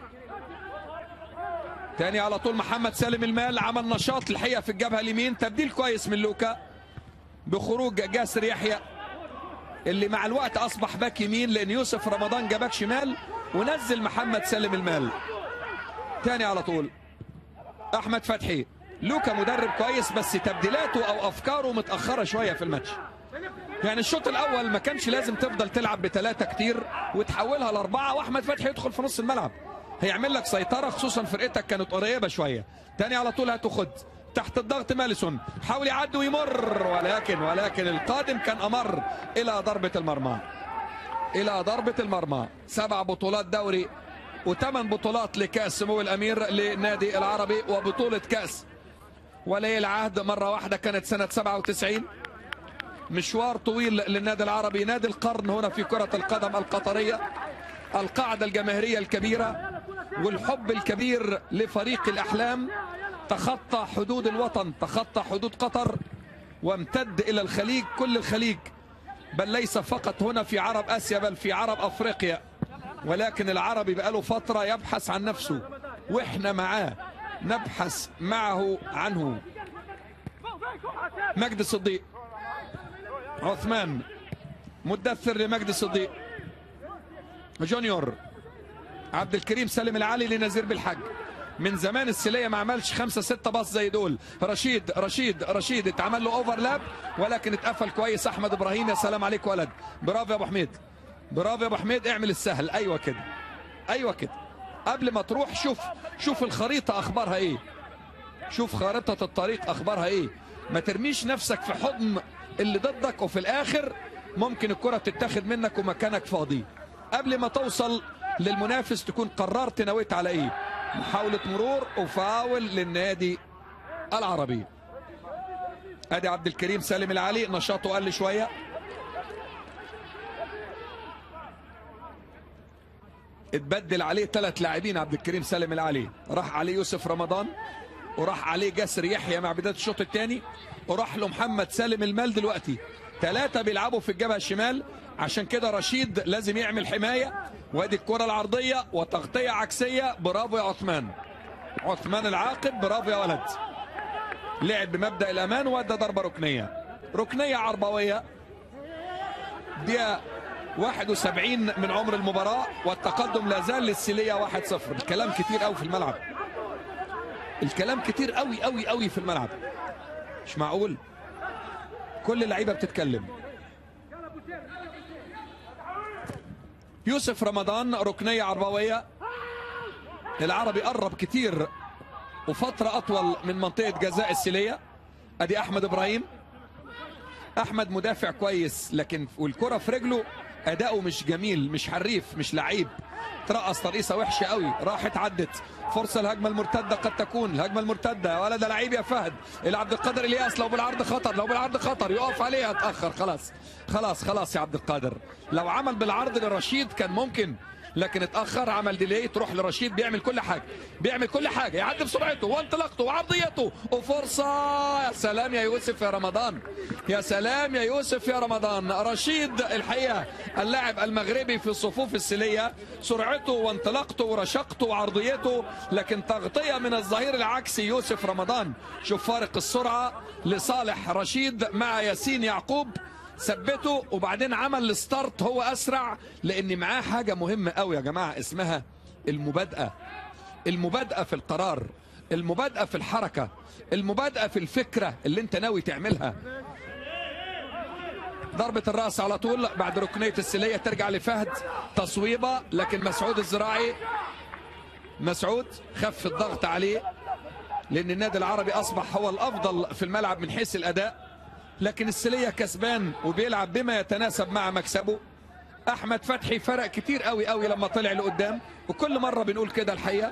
تاني على طول محمد سالم المال عمل نشاط الحقيقه في الجبهه اليمين تبديل كويس من لوكا بخروج جاسر يحيى اللي مع الوقت اصبح باك يمين لان يوسف رمضان جابك شمال ونزل محمد سالم المال تاني على طول احمد فتحي لوكا مدرب كويس بس تبديلاته او افكاره متاخره شويه في الماتش يعني الشوط الاول ما كانش لازم تفضل تلعب بثلاثه كتير وتحولها لاربعه واحمد فتحي يدخل في نص الملعب هيعمل لك سيطره خصوصا فرقتك كانت قريبه شويه تاني على طول هتاخد تحت الضغط ماليسون حاول يعدي ويمر ولكن ولكن القادم كان امر الى ضربه المرمى الى ضربه المرمى سبع بطولات دوري وثمان بطولات لكاس سمو الامير للنادي العربي وبطوله كاس ولي العهد مرة واحدة كانت سنة 97 مشوار طويل للنادي العربي نادي القرن هنا في كرة القدم القطرية القاعدة الجماهيرية الكبيرة والحب الكبير لفريق الأحلام تخطى حدود الوطن تخطى حدود قطر وامتد إلى الخليج كل الخليج بل ليس فقط هنا في عرب آسيا بل في عرب أفريقيا ولكن العربي بقاله فترة يبحث عن نفسه وإحنا معاه نبحث معه عنه مجد الصديق عثمان مدثر لمجد الصديق جونيور عبد الكريم سالم العلي لنزير بالحج من زمان السلية ما عملش خمسة ستة باص زي دول رشيد رشيد رشيد اتعمل له اوفرلاب ولكن اتقفل كويس احمد ابراهيم يا سلام عليك ولد برافو يا ابو حميد برافو يا ابو حميد اعمل السهل ايوه كده ايوه كده قبل ما تروح شوف شوف الخريطة أخبارها إيه شوف خارطة الطريق أخبارها إيه ما ترميش نفسك في حضن اللي ضدك وفي الآخر ممكن الكرة تتاخد منك ومكانك فاضي قبل ما توصل للمنافس تكون قررت نويت على إيه محاولة مرور وفاول للنادي العربي ادي عبد الكريم سالم العلي نشاطه قل شويه اتبدل عليه ثلاث لاعبين عبد الكريم سالم العلي راح عليه يوسف رمضان وراح عليه جسر يحيى مع بدايه الشوط الثاني وراح له محمد سالم المال دلوقتي ثلاثه بيلعبوا في الجبهه الشمال عشان كده رشيد لازم يعمل حمايه وادي الكره العرضيه وتغطيه عكسيه برافو يا عثمان عثمان العاقب برافو يا ولد لعب بمبدا الامان وادى ضربه ركنيه ركنيه عربويه دقيقة 71 من عمر المباراة والتقدم لا زال للسيلية 1-0 الكلام كتير قوي في الملعب الكلام كتير قوي قوي قوي في الملعب مش معقول كل اللعيبة بتتكلم يوسف رمضان ركنية عربوية العربي قرب كتير وفترة أطول من منطقة جزاء السيلية أدي أحمد إبراهيم أحمد مدافع كويس لكن والكرة في رجله أداؤه مش جميل مش حريف مش لعيب ترقص ترقيصة وحشة قوي راحت عدت فرصة الهجمة المرتدة قد تكون الهجمة المرتدة يا ولد لعيب يا فهد إلى عبد القادر الياس لو بالعرض خطر لو بالعرض خطر يقف عليها اتأخر خلاص خلاص خلاص يا عبد القادر لو عمل بالعرض لرشيد كان ممكن لكن اتاخر عمل ديلي تروح لرشيد بيعمل كل حاجه بيعمل كل حاجه يعدي بسرعته وانطلاقته وعرضيته وفرصه يا سلام يا يوسف يا رمضان يا سلام يا يوسف يا رمضان رشيد الحقيقه اللاعب المغربي في صفوف السليه سرعته وانطلاقته ورشاقته وعرضيته لكن تغطيه من الظهير العكسي يوسف رمضان شوف فارق السرعه لصالح رشيد مع ياسين يعقوب ثبته وبعدين عمل الستارت هو اسرع لان معاه حاجه مهمه قوي يا جماعه اسمها المبادئه المبادئه في القرار المبادئه في الحركه المبادئه في الفكره اللي انت ناوي تعملها ضربة الرأس على طول بعد ركنية السلية ترجع لفهد تصويبة لكن مسعود الزراعي مسعود خف الضغط عليه لأن النادي العربي أصبح هو الأفضل في الملعب من حيث الأداء لكن السلية كسبان وبيلعب بما يتناسب مع مكسبه احمد فتحي فرق كتير قوي قوي لما طلع لقدام وكل مره بنقول كده الحقيقه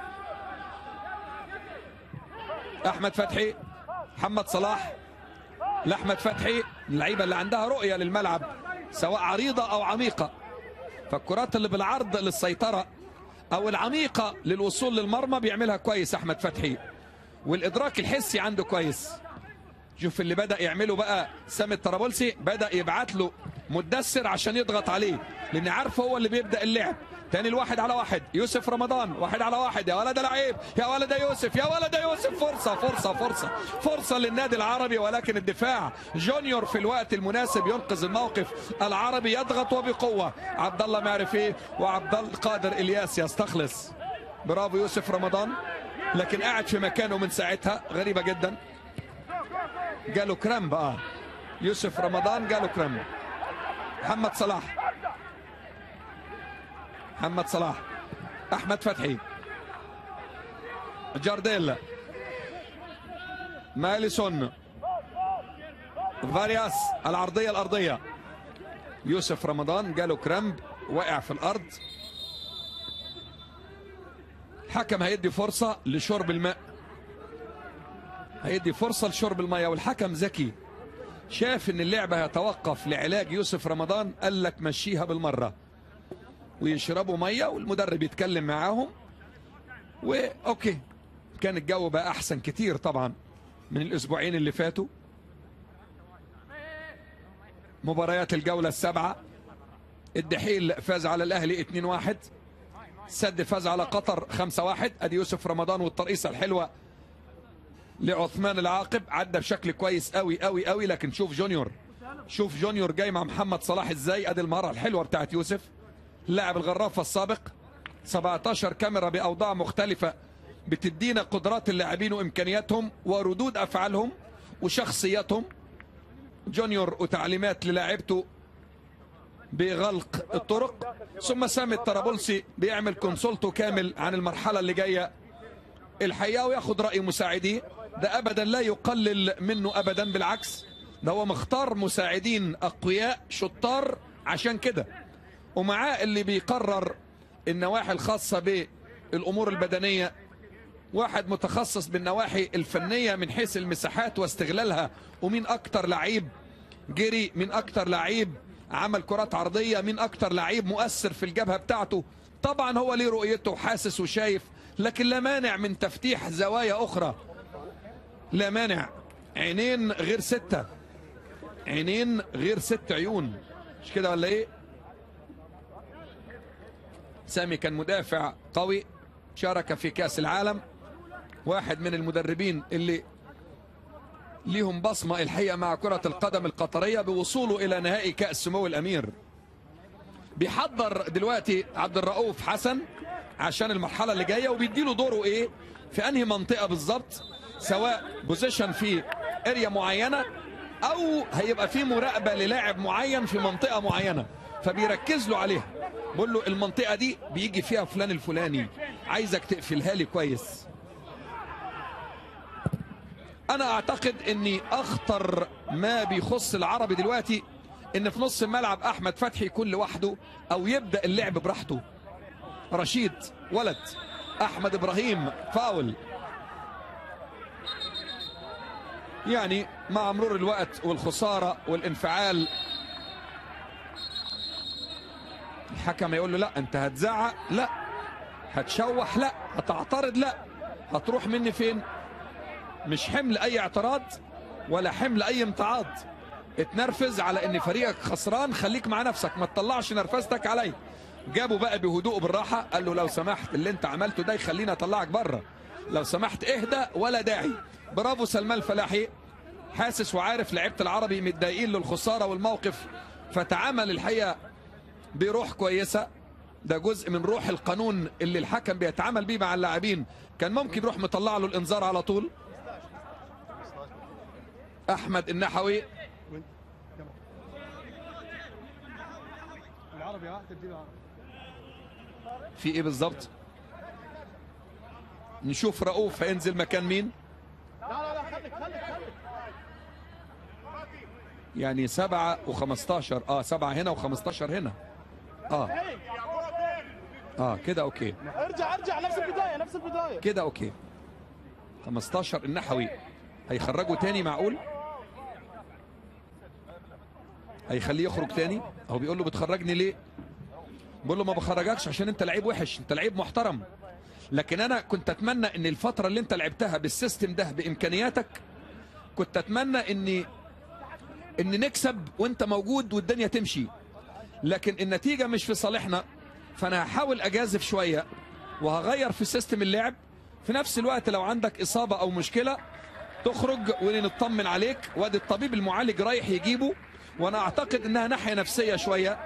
احمد فتحي محمد صلاح لاحمد فتحي اللعيبه اللي عندها رؤيه للملعب سواء عريضه او عميقه فالكرات اللي بالعرض للسيطره او العميقه للوصول للمرمى بيعملها كويس احمد فتحي والادراك الحسي عنده كويس شوف اللي بدا يعمله بقى سامي الطرابلسي بدا يبعت له مدثر عشان يضغط عليه لان عارف هو اللي بيبدا اللعب تاني الواحد على واحد يوسف رمضان واحد على واحد يا ولد لعيب يا ولد يا يوسف يا ولد يا يوسف فرصه فرصه فرصه فرصه للنادي العربي ولكن الدفاع جونيور في الوقت المناسب ينقذ الموقف العربي يضغط وبقوه عبد الله معرف ايه وعبد القادر الياس يستخلص برافو يوسف رمضان لكن قاعد في مكانه من ساعتها غريبه جدا جاله كرامب اه يوسف رمضان جاله كرامب محمد صلاح محمد صلاح احمد فتحي جارديل ماليسون فارياس العرضيه الارضيه يوسف رمضان جاله كرامب وقع في الارض الحكم هيدي فرصه لشرب الماء هيدي فرصة لشرب المية والحكم ذكي شاف ان اللعبة هيتوقف لعلاج يوسف رمضان قال لك مشيها بالمرة ويشربوا مية والمدرب يتكلم معاهم واوكي كان الجو بقى احسن كتير طبعا من الاسبوعين اللي فاتوا مباريات الجولة السبعة الدحيل فاز على الاهلي 2-1 سد فاز على قطر 5-1 ادي يوسف رمضان والترقيصة الحلوة لعثمان العاقب عدى بشكل كويس قوي قوي قوي لكن شوف جونيور شوف جونيور جاي مع محمد صلاح ازاي ادي المهاره الحلوه بتاعت يوسف لاعب الغرافه السابق 17 كاميرا باوضاع مختلفه بتدينا قدرات اللاعبين وامكانياتهم وردود افعالهم وشخصياتهم جونيور وتعليمات للاعبته بغلق الطرق ثم سامي الطرابلسي بيعمل كونسولته كامل عن المرحله اللي جايه الحقيقه وياخد راي مساعديه ده ابدا لا يقلل منه ابدا بالعكس ده هو مختار مساعدين اقوياء شطار عشان كده ومعاه اللي بيقرر النواحي الخاصه بالامور البدنيه واحد متخصص بالنواحي الفنيه من حيث المساحات واستغلالها ومين اكتر لعيب جري مين اكتر لعيب عمل كرات عرضيه مين اكتر لعيب مؤثر في الجبهه بتاعته طبعا هو ليه رؤيته وحاسس وشايف لكن لا مانع من تفتيح زوايا اخرى لا مانع عينين غير ستة عينين غير ست عيون مش كده ولا ايه سامي كان مدافع قوي شارك في كاس العالم واحد من المدربين اللي ليهم بصمة الحقيقة مع كرة القدم القطرية بوصوله إلى نهائي كأس سمو الأمير بيحضر دلوقتي عبد الرؤوف حسن عشان المرحلة اللي جاية وبيديله دوره إيه في أنهي منطقة بالظبط سواء بوزيشن في اريا معينة أو هيبقى في مراقبة للاعب معين في منطقة معينة فبيركز له عليها بقول له المنطقة دي بيجي فيها فلان الفلاني عايزك تقفلها لي كويس انا اعتقد اني اخطر ما بيخص العربي دلوقتي ان في نص الملعب احمد فتحي يكون لوحده او يبدا اللعب براحته رشيد ولد احمد ابراهيم فاول يعني مع مرور الوقت والخساره والانفعال الحكم يقول له لا انت هتزعق لا هتشوح لا هتعترض لا هتروح مني فين مش حمل اي اعتراض ولا حمل اي امتعاض اتنرفز على ان فريقك خسران خليك مع نفسك ما تطلعش نرفزتك عليا جابه بقى بهدوء بالراحه قال له لو سمحت اللي انت عملته ده يخليني اطلعك بره لو سمحت اهدى ولا داعي برافو سلمان الفلاحي حاسس وعارف لعيبه العربي متضايقين للخساره والموقف فتعامل الحقيقه بروح كويسه ده جزء من روح القانون اللي الحكم بيتعامل بيه مع اللاعبين كان ممكن يروح مطلع له الانذار على طول احمد النحوي العربي ها تبديل العربي في ايه بالظبط نشوف رؤوف هينزل مكان مين لا لا لا خليك خليك خليك يعني سبعة وخمستاشر اه سبعة هنا وخمستاشر هنا اه اه كده اوكي ارجع ارجع نفس البدايه نفس البدايه كده اوكي 15 النحوي هيخرجه تاني معقول هيخليه يخرج تاني هو بيقول له بتخرجني ليه بيقول له ما بخرجكش عشان انت لعيب وحش انت لعيب محترم لكن انا كنت اتمنى ان الفتره اللي انت لعبتها بالسيستم ده بامكانياتك كنت اتمنى ان ان نكسب وانت موجود والدنيا تمشي لكن النتيجه مش في صالحنا فانا هحاول اجازف شويه وهغير في سيستم اللعب في نفس الوقت لو عندك اصابه او مشكله تخرج ونطمن عليك وادي الطبيب المعالج رايح يجيبه وانا اعتقد انها ناحيه نفسيه شويه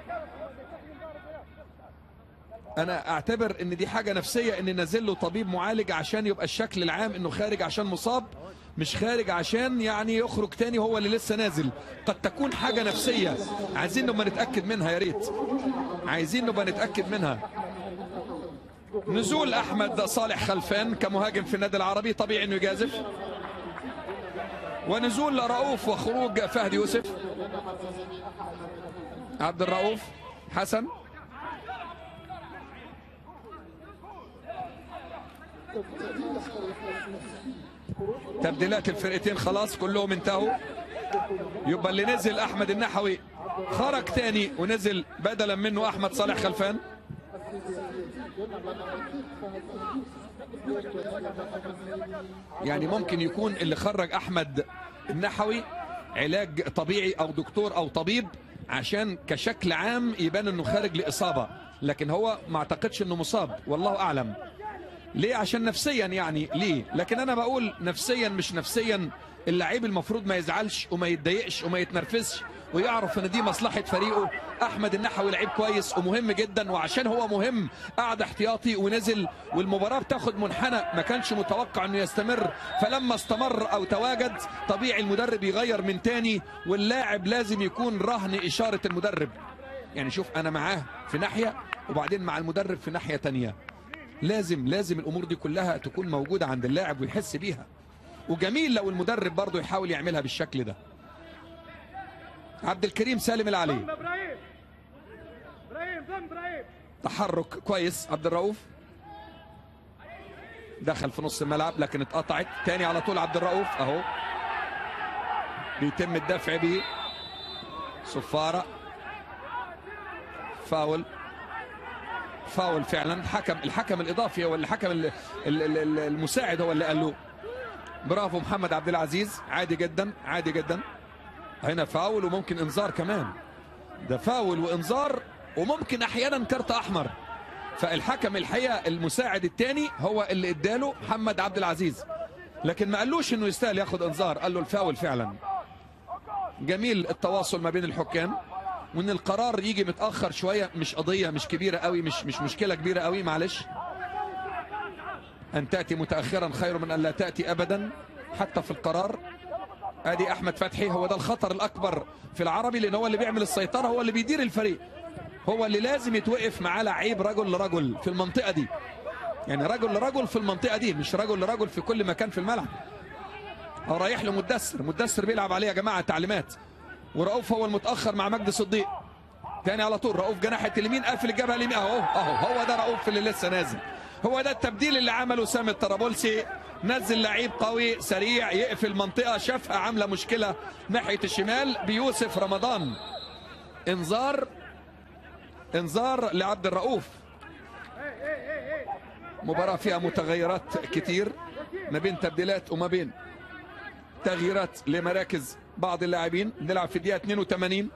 انا اعتبر ان دي حاجه نفسيه ان نازل له طبيب معالج عشان يبقى الشكل العام انه خارج عشان مصاب مش خارج عشان يعني يخرج تاني هو اللي لسه نازل قد تكون حاجه نفسيه عايزين نبقى نتاكد منها يا ريت عايزين نبقى نتاكد منها نزول احمد صالح خلفان كمهاجم في النادي العربي طبيعي انه يجازف ونزول رؤوف وخروج فهد يوسف عبد الرؤوف حسن تبديلات الفرقتين خلاص كلهم انتهوا يبقى اللي نزل احمد النحوي خرج تاني ونزل بدلا منه احمد صالح خلفان يعني ممكن يكون اللي خرج احمد النحوي علاج طبيعي او دكتور او طبيب عشان كشكل عام يبان انه خارج لاصابه لكن هو ما اعتقدش انه مصاب والله اعلم ليه عشان نفسيا يعني ليه لكن انا بقول نفسيا مش نفسيا اللعيب المفروض ما يزعلش وما يتضايقش وما يتنرفزش ويعرف ان دي مصلحه فريقه احمد النحوي لعيب كويس ومهم جدا وعشان هو مهم قعد احتياطي ونزل والمباراه بتاخد منحنى ما كانش متوقع انه يستمر فلما استمر او تواجد طبيعي المدرب يغير من تاني واللاعب لازم يكون رهن اشاره المدرب يعني شوف انا معاه في ناحيه وبعدين مع المدرب في ناحيه تانيه لازم لازم الامور دي كلها تكون موجوده عند اللاعب ويحس بيها وجميل لو المدرب برضه يحاول يعملها بالشكل ده عبد الكريم سالم العلي ابراهيم ابراهيم ضم ابراهيم تحرك كويس عبد الرؤوف دخل في نص الملعب لكن اتقطعت تاني على طول عبد الرؤوف اهو بيتم الدفع به صفارة فاول فاول فعلا حكم الحكم الاضافي هو الحكم ال- ال- ال- المساعد هو اللي قال له برافو محمد عبد العزيز عادي جدا عادي جدا هنا فاول وممكن انذار كمان ده فاول وانذار وممكن احيانا كارت احمر فالحكم الحقيقه المساعد الثاني هو اللي اداله محمد عبد العزيز لكن ما قالوش انه يستاهل ياخد انذار قال له الفاول فعلا جميل التواصل ما بين الحكام وان القرار يجي متاخر شويه مش قضيه مش كبيره قوي مش مش مشكله كبيره قوي معلش ان تاتي متاخرا خير من ان لا تاتي ابدا حتى في القرار ادي احمد فتحي هو ده الخطر الاكبر في العربي لان هو اللي بيعمل السيطره هو اللي بيدير الفريق هو اللي لازم يتوقف معاه لعيب رجل لرجل في المنطقه دي يعني رجل لرجل في المنطقه دي مش رجل لرجل في كل مكان في الملعب هو رايح له مدثر مدثر بيلعب عليه يا جماعه تعليمات ورؤوف هو المتاخر مع مجدي صديق تاني على طول رؤوف جناحة اليمين قافل الجبهه اليمين اهو اهو هو ده رؤوف اللي لسه نازل هو ده التبديل اللي عمله سامي الطرابلسي نزل لعيب قوي سريع يقفل منطقه شافها عامله مشكله ناحيه الشمال بيوسف رمضان انذار انذار لعبد الرؤوف مباراه فيها متغيرات كتير ما بين تبديلات وما بين تغييرات لمراكز بعض اللاعبين نلعب في الدقيقه 82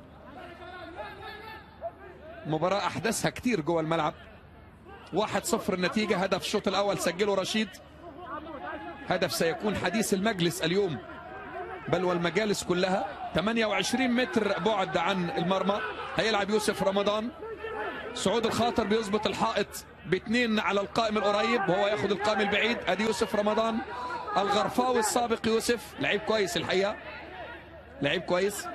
مباراه احداثها كتير جوه الملعب 1-0 النتيجه هدف الشوط الاول سجله رشيد هدف سيكون حديث المجلس اليوم بل والمجالس كلها 28 متر بعد عن المرمى هيلعب يوسف رمضان سعود الخاطر بيظبط الحائط باثنين على القائم القريب وهو ياخد القائم البعيد ادي يوسف رمضان الغرفاوي السابق يوسف لعيب كويس الحقيقه لعيب كويس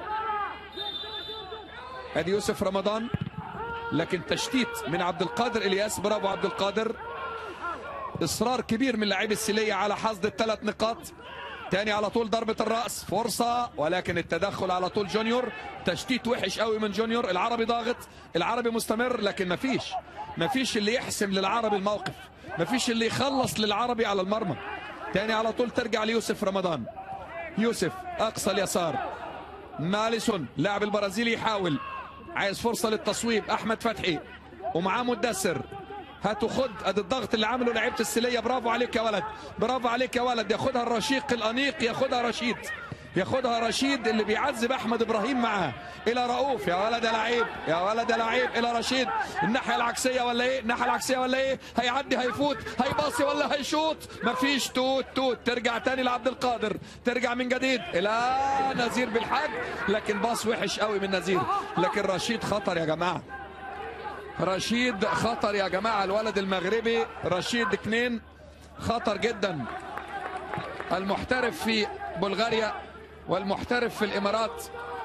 ادي يوسف رمضان لكن تشتيت من عبد القادر الياس برافو عبد القادر اصرار كبير من لاعبي السليه على حصد الثلاث نقاط تاني على طول ضربة الرأس فرصة ولكن التدخل على طول جونيور تشتيت وحش قوي من جونيور العربي ضاغط العربي مستمر لكن مفيش مفيش اللي يحسم للعربي الموقف مفيش اللي يخلص للعربي على المرمى تاني على طول ترجع ليوسف رمضان يوسف أقصى اليسار ماليسون لاعب البرازيلي يحاول عايز فرصة للتصويب أحمد فتحي ومعاه مدثر هاتوا خد ادي الضغط اللي عمله لعيبه السليه برافو عليك يا ولد برافو عليك يا ولد ياخدها الرشيق الانيق ياخدها رشيد ياخدها رشيد اللي بيعذب احمد ابراهيم معاه الى رؤوف يا ولد يا لعيب يا ولد يا لعيب الى رشيد الناحيه العكسيه ولا ايه الناحيه العكسيه ولا ايه هيعدي هيفوت هيباصي ولا هيشوط مفيش توت توت ترجع تاني لعبد القادر ترجع من جديد الى نزير بالحاج لكن باص وحش قوي من نزير لكن رشيد خطر يا جماعه رشيد خطر يا جماعة الولد المغربي رشيد كنين خطر جدا المحترف في بلغاريا والمحترف في الإمارات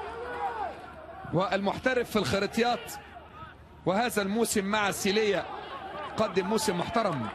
والمحترف في الخريطيات وهذا الموسم مع السيلية قدم موسم محترم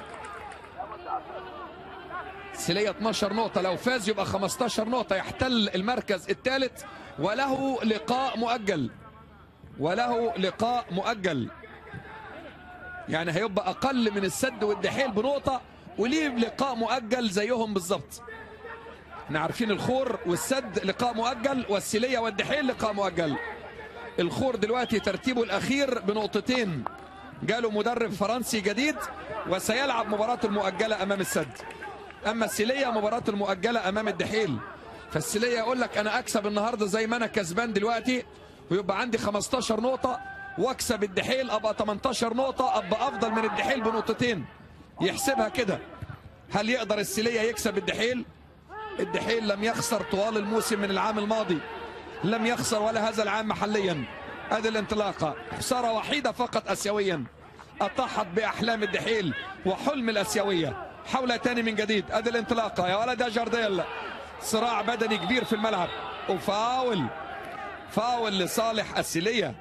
سيلية 12 نقطة لو فاز يبقى 15 نقطة يحتل المركز الثالث وله لقاء مؤجل وله لقاء مؤجل يعني هيبقى اقل من السد والدحيل بنقطه وليه لقاء مؤجل زيهم بالظبط احنا عارفين الخور والسد لقاء مؤجل والسيليه والدحيل لقاء مؤجل الخور دلوقتي ترتيبه الاخير بنقطتين جاله مدرب فرنسي جديد وسيلعب مباراته المؤجله امام السد اما السيليه مباراته المؤجله امام الدحيل فالسيليه يقول لك انا اكسب النهارده زي ما انا كسبان دلوقتي ويبقى عندي 15 نقطة واكسب الدحيل ابقى 18 نقطة ابقى افضل من الدحيل بنقطتين يحسبها كده هل يقدر السلية يكسب الدحيل؟ الدحيل لم يخسر طوال الموسم من العام الماضي لم يخسر ولا هذا العام محليا ادي الانطلاقة خسارة وحيدة فقط اسيويا اطاحت باحلام الدحيل وحلم الاسيوية حول تاني من جديد ادي الانطلاقة يا ولد يا جارديل صراع بدني كبير في الملعب وفاول فاول لصالح السيلية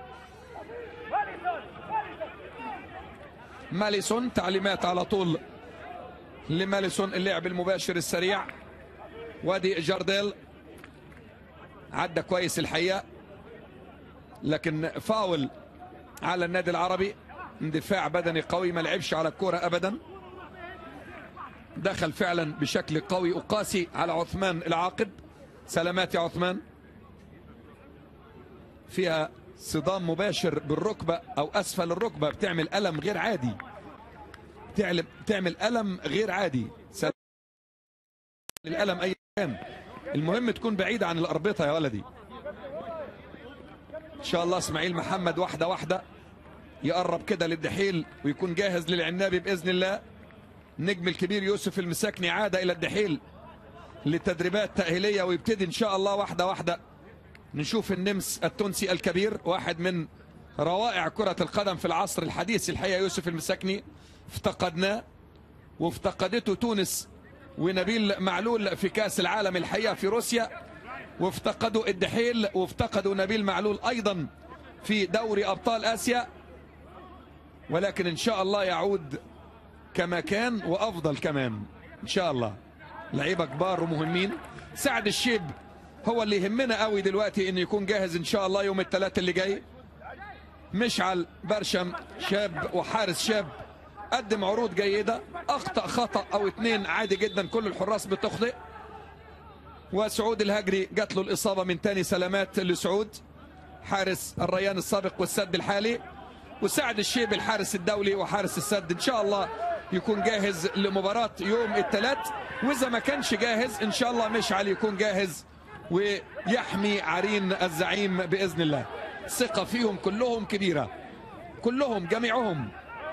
ماليسون تعليمات على طول لماليسون اللعب المباشر السريع وادي جارديل عدى كويس الحقيقة لكن فاول على النادي العربي اندفاع بدني قوي ما لعبش على الكرة ابدا دخل فعلا بشكل قوي وقاسي على عثمان العاقب سلامات يا عثمان فيها صدام مباشر بالركبة أو أسفل الركبة بتعمل ألم غير عادي بتعمل بتعمل ألم غير عادي الألم أي كان المهم تكون بعيدة عن الأربطة يا ولدي إن شاء الله إسماعيل محمد واحدة واحدة يقرب كده للدحيل ويكون جاهز للعنابي بإذن الله النجم الكبير يوسف المساكني عاد إلى الدحيل لتدريبات تأهيلية ويبتدي إن شاء الله واحدة واحدة نشوف النمس التونسي الكبير واحد من روائع كرة القدم في العصر الحديث الحقيقة يوسف المساكني افتقدناه وافتقدته تونس ونبيل معلول في كأس العالم الحقيقة في روسيا وافتقدوا الدحيل وافتقدوا نبيل معلول أيضا في دوري أبطال آسيا ولكن إن شاء الله يعود كما كان وأفضل كمان إن شاء الله لعيبة كبار ومهمين سعد الشيب هو اللي يهمنا قوي دلوقتي انه يكون جاهز ان شاء الله يوم الثلاث اللي جاي مشعل برشم شاب وحارس شاب قدم عروض جيدة أخطأ خطأ أو اتنين عادي جدا كل الحراس بتخطئ وسعود الهجري جات له الإصابة من تاني سلامات لسعود حارس الريان السابق والسد الحالي وسعد الشيب الحارس الدولي وحارس السد إن شاء الله يكون جاهز لمباراة يوم الثلاث وإذا ما كانش جاهز إن شاء الله مشعل يكون جاهز ويحمي عرين الزعيم بإذن الله ثقة فيهم كلهم كبيرة كلهم جميعهم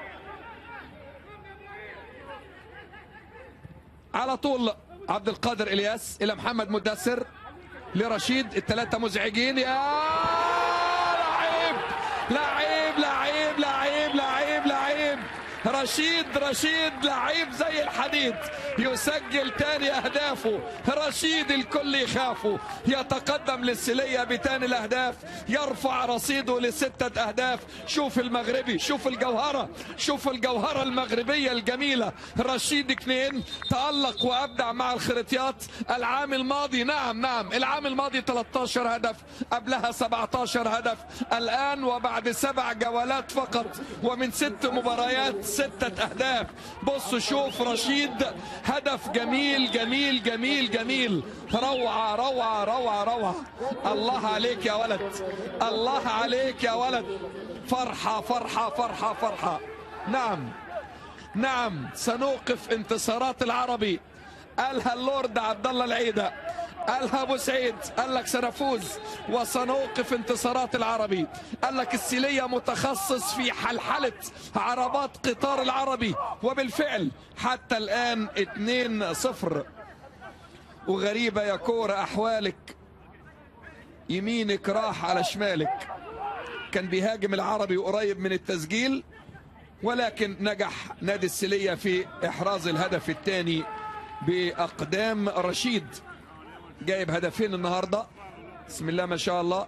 على طول عبد القادر الياس الى محمد مدثر لرشيد الثلاثه مزعجين يا لعيب لعيب لعيب لعيب لعيب لعيب رشيد رشيد لعيب زي الحديد يسجل تاني اهدافه رشيد الكل يخافه يتقدم للسلية بتاني الاهداف يرفع رصيده لستة اهداف شوف المغربي شوف الجوهرة شوف الجوهرة المغربية الجميلة رشيد اثنين تألق وابدع مع الخريطيات العام الماضي نعم نعم العام الماضي 13 هدف قبلها 17 هدف الان وبعد سبع جولات فقط ومن ست مباريات ستة اهداف بص شوف رشيد هدف جميل جميل جميل جميل روعة روعة روعة روعة الله عليك يا ولد الله عليك يا ولد فرحة فرحة فرحة فرحة نعم نعم سنوقف انتصارات العربي قالها اللورد عبد الله العيده قالها ابو سعيد قال لك سنفوز وسنوقف انتصارات العربي قال لك السيليه متخصص في حلحله عربات قطار العربي وبالفعل حتى الان 2-0 وغريبه يا كوره احوالك يمينك راح على شمالك كان بيهاجم العربي وقريب من التسجيل ولكن نجح نادي السيليه في احراز الهدف الثاني باقدام رشيد جايب هدفين النهارده بسم الله ما شاء الله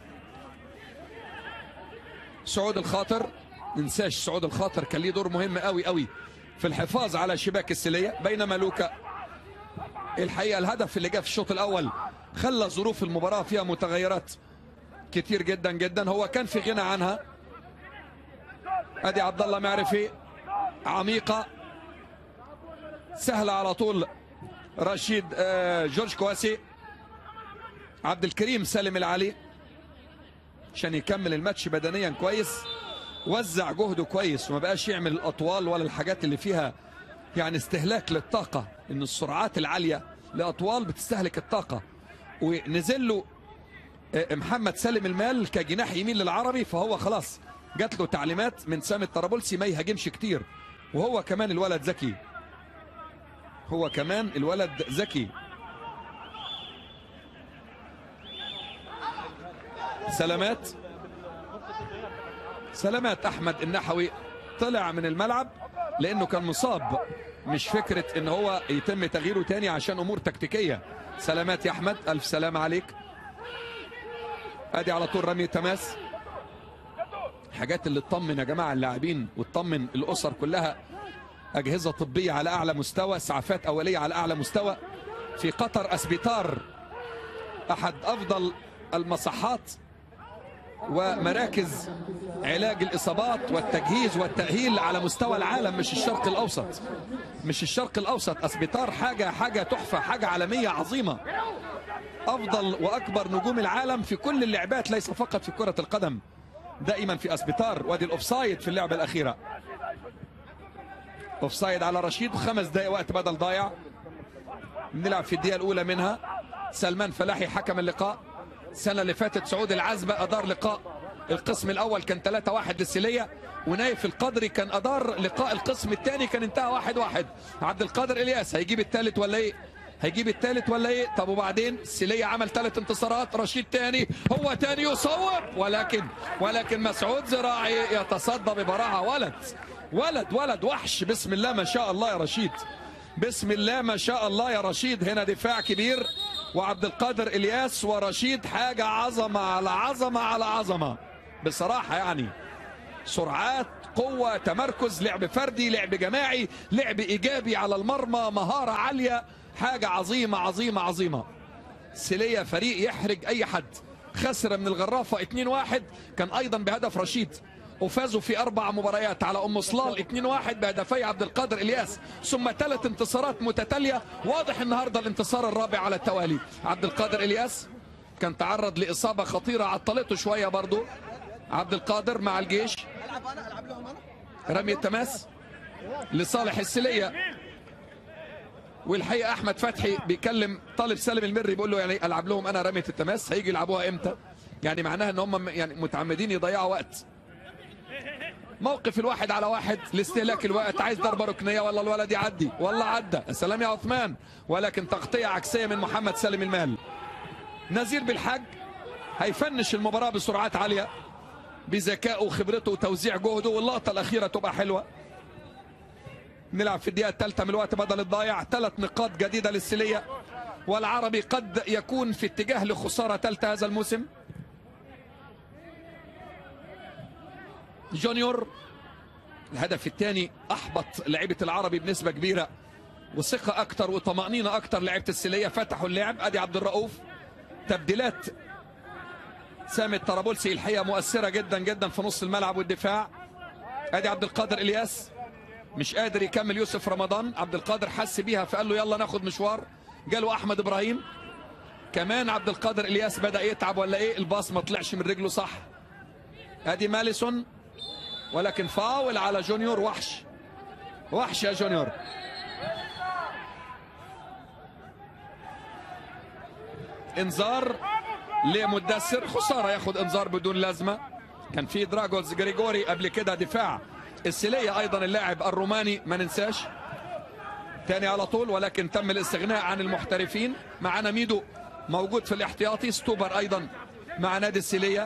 سعود الخاطر ننساش سعود الخاطر كان ليه دور مهم قوي قوي في الحفاظ على شباك السليه بينما لوكا الحقيقه الهدف اللي جاء في الشوط الاول خلى ظروف المباراه فيها متغيرات كتير جدا جدا هو كان في غنى عنها ادي عبد الله معرفي عميقه سهله على طول رشيد آه جورج كواسي عبد الكريم سالم العلي عشان يكمل الماتش بدنيا كويس وزع جهده كويس وما بقاش يعمل الاطوال ولا الحاجات اللي فيها يعني استهلاك للطاقه ان السرعات العاليه لاطوال بتستهلك الطاقه ونزل له آه محمد سالم المال كجناح يمين للعربي فهو خلاص جات له تعليمات من سامي الطرابلسي ما يهاجمش كتير وهو كمان الولد ذكي هو كمان الولد ذكي سلامات سلامات احمد النحوي طلع من الملعب لانه كان مصاب مش فكره ان هو يتم تغييره تاني عشان امور تكتيكيه سلامات يا احمد الف سلام عليك ادي على طول رمي تماس حاجات اللي تطمن يا جماعه اللاعبين وتطمن الاسر كلها أجهزة طبية على أعلى مستوى إسعافات أولية على أعلى مستوى في قطر أسبيتار أحد أفضل المصحات ومراكز علاج الإصابات والتجهيز والتأهيل على مستوى العالم مش الشرق الأوسط مش الشرق الأوسط أسبيتار حاجة حاجة تحفة حاجة عالمية عظيمة أفضل وأكبر نجوم العالم في كل اللعبات ليس فقط في كرة القدم دائما في أسبيتار وادي الأوفسايد في اللعبة الأخيرة اوفسايد على رشيد خمس دقائق وقت بدل ضايع بنلعب في الدقيقه الاولى منها سلمان فلاحي حكم اللقاء السنه اللي فاتت سعود العزبه ادار لقاء القسم الاول كان 3 1 للسيليه ونايف القدري كان ادار لقاء القسم الثاني كان انتهى 1 1 عبد القادر الياس هيجيب الثالث ولا ايه هيجيب الثالث ولا ايه طب وبعدين السليه عمل ثلاث انتصارات رشيد تاني هو تاني يصوب ولكن ولكن مسعود زراعي يتصدى ببراعه ولد ولد ولد وحش بسم الله ما شاء الله يا رشيد بسم الله ما شاء الله يا رشيد هنا دفاع كبير وعبد القادر الياس ورشيد حاجه عظمه على عظمه على عظمه بصراحه يعني سرعات قوة تمركز لعب فردي لعب جماعي لعب إيجابي على المرمى مهارة عالية حاجة عظيمة عظيمة عظيمة سيليا فريق يحرج أي حد خسر من الغرافة 2-1 كان أيضا بهدف رشيد وفازوا في أربع مباريات على أم صلال 2-1 بهدفي عبد القادر إلياس ثم ثلاث انتصارات متتالية واضح النهاردة الانتصار الرابع على التوالي عبد القادر إلياس كان تعرض لإصابة خطيرة عطلته شوية برضو عبد القادر مع الجيش رمي التماس لصالح السلية والحقيقة أحمد فتحي بيكلم طالب سالم المري بيقول له يعني ألعب لهم أنا رمية التماس هيجي يلعبوها إمتى يعني معناها إن هم يعني متعمدين يضيعوا وقت موقف الواحد على واحد لاستهلاك الوقت عايز ضربة ركنية ولا الولد يعدي ولا عدى السلام يا عثمان ولكن تغطية عكسية من محمد سالم المال نزير بالحج هيفنش المباراة بسرعات عالية بذكائه وخبرته وتوزيع جهده واللقطة الأخيرة تبقى حلوة نلعب في الدقيقة الثالثة من الوقت بدل الضايع ثلاث نقاط جديدة للسلية والعربي قد يكون في اتجاه لخسارة ثالثة هذا الموسم جونيور الهدف الثاني أحبط لعيبة العربي بنسبة كبيرة وثقة أكتر وطمأنينة أكتر لعيبة السلية فتحوا اللعب أدي عبد الرؤوف تبديلات سامي الطرابلسي الحقيقه مؤثره جدا جدا في نص الملعب والدفاع ادي عبد القادر الياس مش قادر يكمل يوسف رمضان عبد القادر حس بيها فقال له يلا ناخد مشوار جاله احمد ابراهيم كمان عبد القادر الياس بدا يتعب ولا ايه الباص ما طلعش من رجله صح ادي ماليسون ولكن فاول على جونيور وحش وحش يا جونيور انذار لمدثر خساره ياخد انذار بدون لازمه كان في دراجوز جريجوري قبل كده دفاع السليه ايضا اللاعب الروماني ما ننساش تاني على طول ولكن تم الاستغناء عن المحترفين معنا ميدو موجود في الاحتياطي ستوبر ايضا مع نادي السليه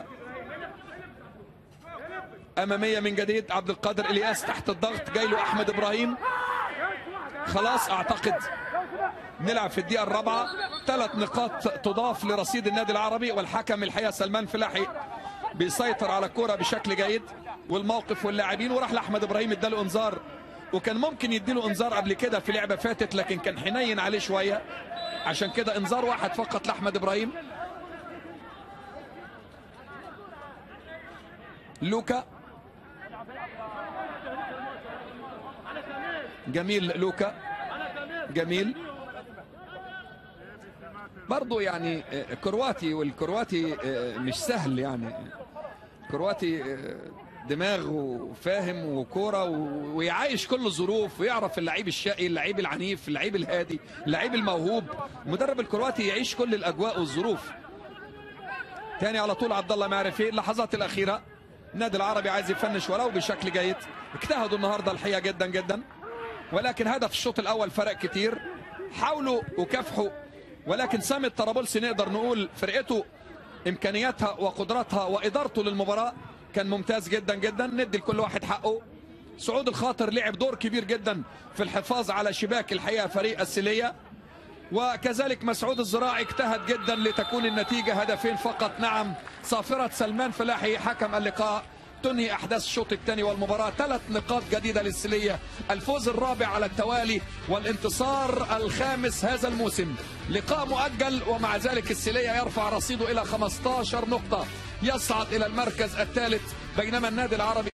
اماميه من جديد عبد القادر الياس تحت الضغط جاي له احمد ابراهيم خلاص اعتقد نلعب في الدقيقة الرابعة ثلاث نقاط تضاف لرصيد النادي العربي والحكم الحقيقة سلمان فلاحي بيسيطر على الكرة بشكل جيد والموقف واللاعبين وراح لأحمد إبراهيم اداله إنذار وكان ممكن يديله إنذار قبل كده في لعبة فاتت لكن كان حنين عليه شوية عشان كده إنذار واحد فقط لأحمد إبراهيم لوكا جميل لوكا جميل برضو يعني كرواتي والكرواتي مش سهل يعني كرواتي دماغ وفاهم وكوره ويعايش كل الظروف ويعرف اللعيب الشقي اللعيب العنيف اللعيب الهادي اللعيب الموهوب المدرب الكرواتي يعيش كل الاجواء والظروف تاني على طول عبد الله معرفي اللحظات الاخيره النادي العربي عايز يفنش ولو بشكل جيد اجتهدوا النهارده الحقيقه جدا جدا ولكن هدف الشوط الاول فرق كتير حاولوا وكافحوا ولكن سامي الطرابلسي نقدر نقول فرقته امكانياتها وقدراتها وادارته للمباراه كان ممتاز جدا جدا ندي لكل واحد حقه سعود الخاطر لعب دور كبير جدا في الحفاظ على شباك الحقيقه فريق السليه وكذلك مسعود الزراعي اجتهد جدا لتكون النتيجه هدفين فقط نعم صافره سلمان فلاحي حكم اللقاء تنهي احداث الشوط الثاني والمباراه ثلاث نقاط جديده للسليه الفوز الرابع على التوالي والانتصار الخامس هذا الموسم لقاء مؤجل ومع ذلك السليه يرفع رصيده الى 15 نقطه يصعد الى المركز الثالث بينما النادي العربي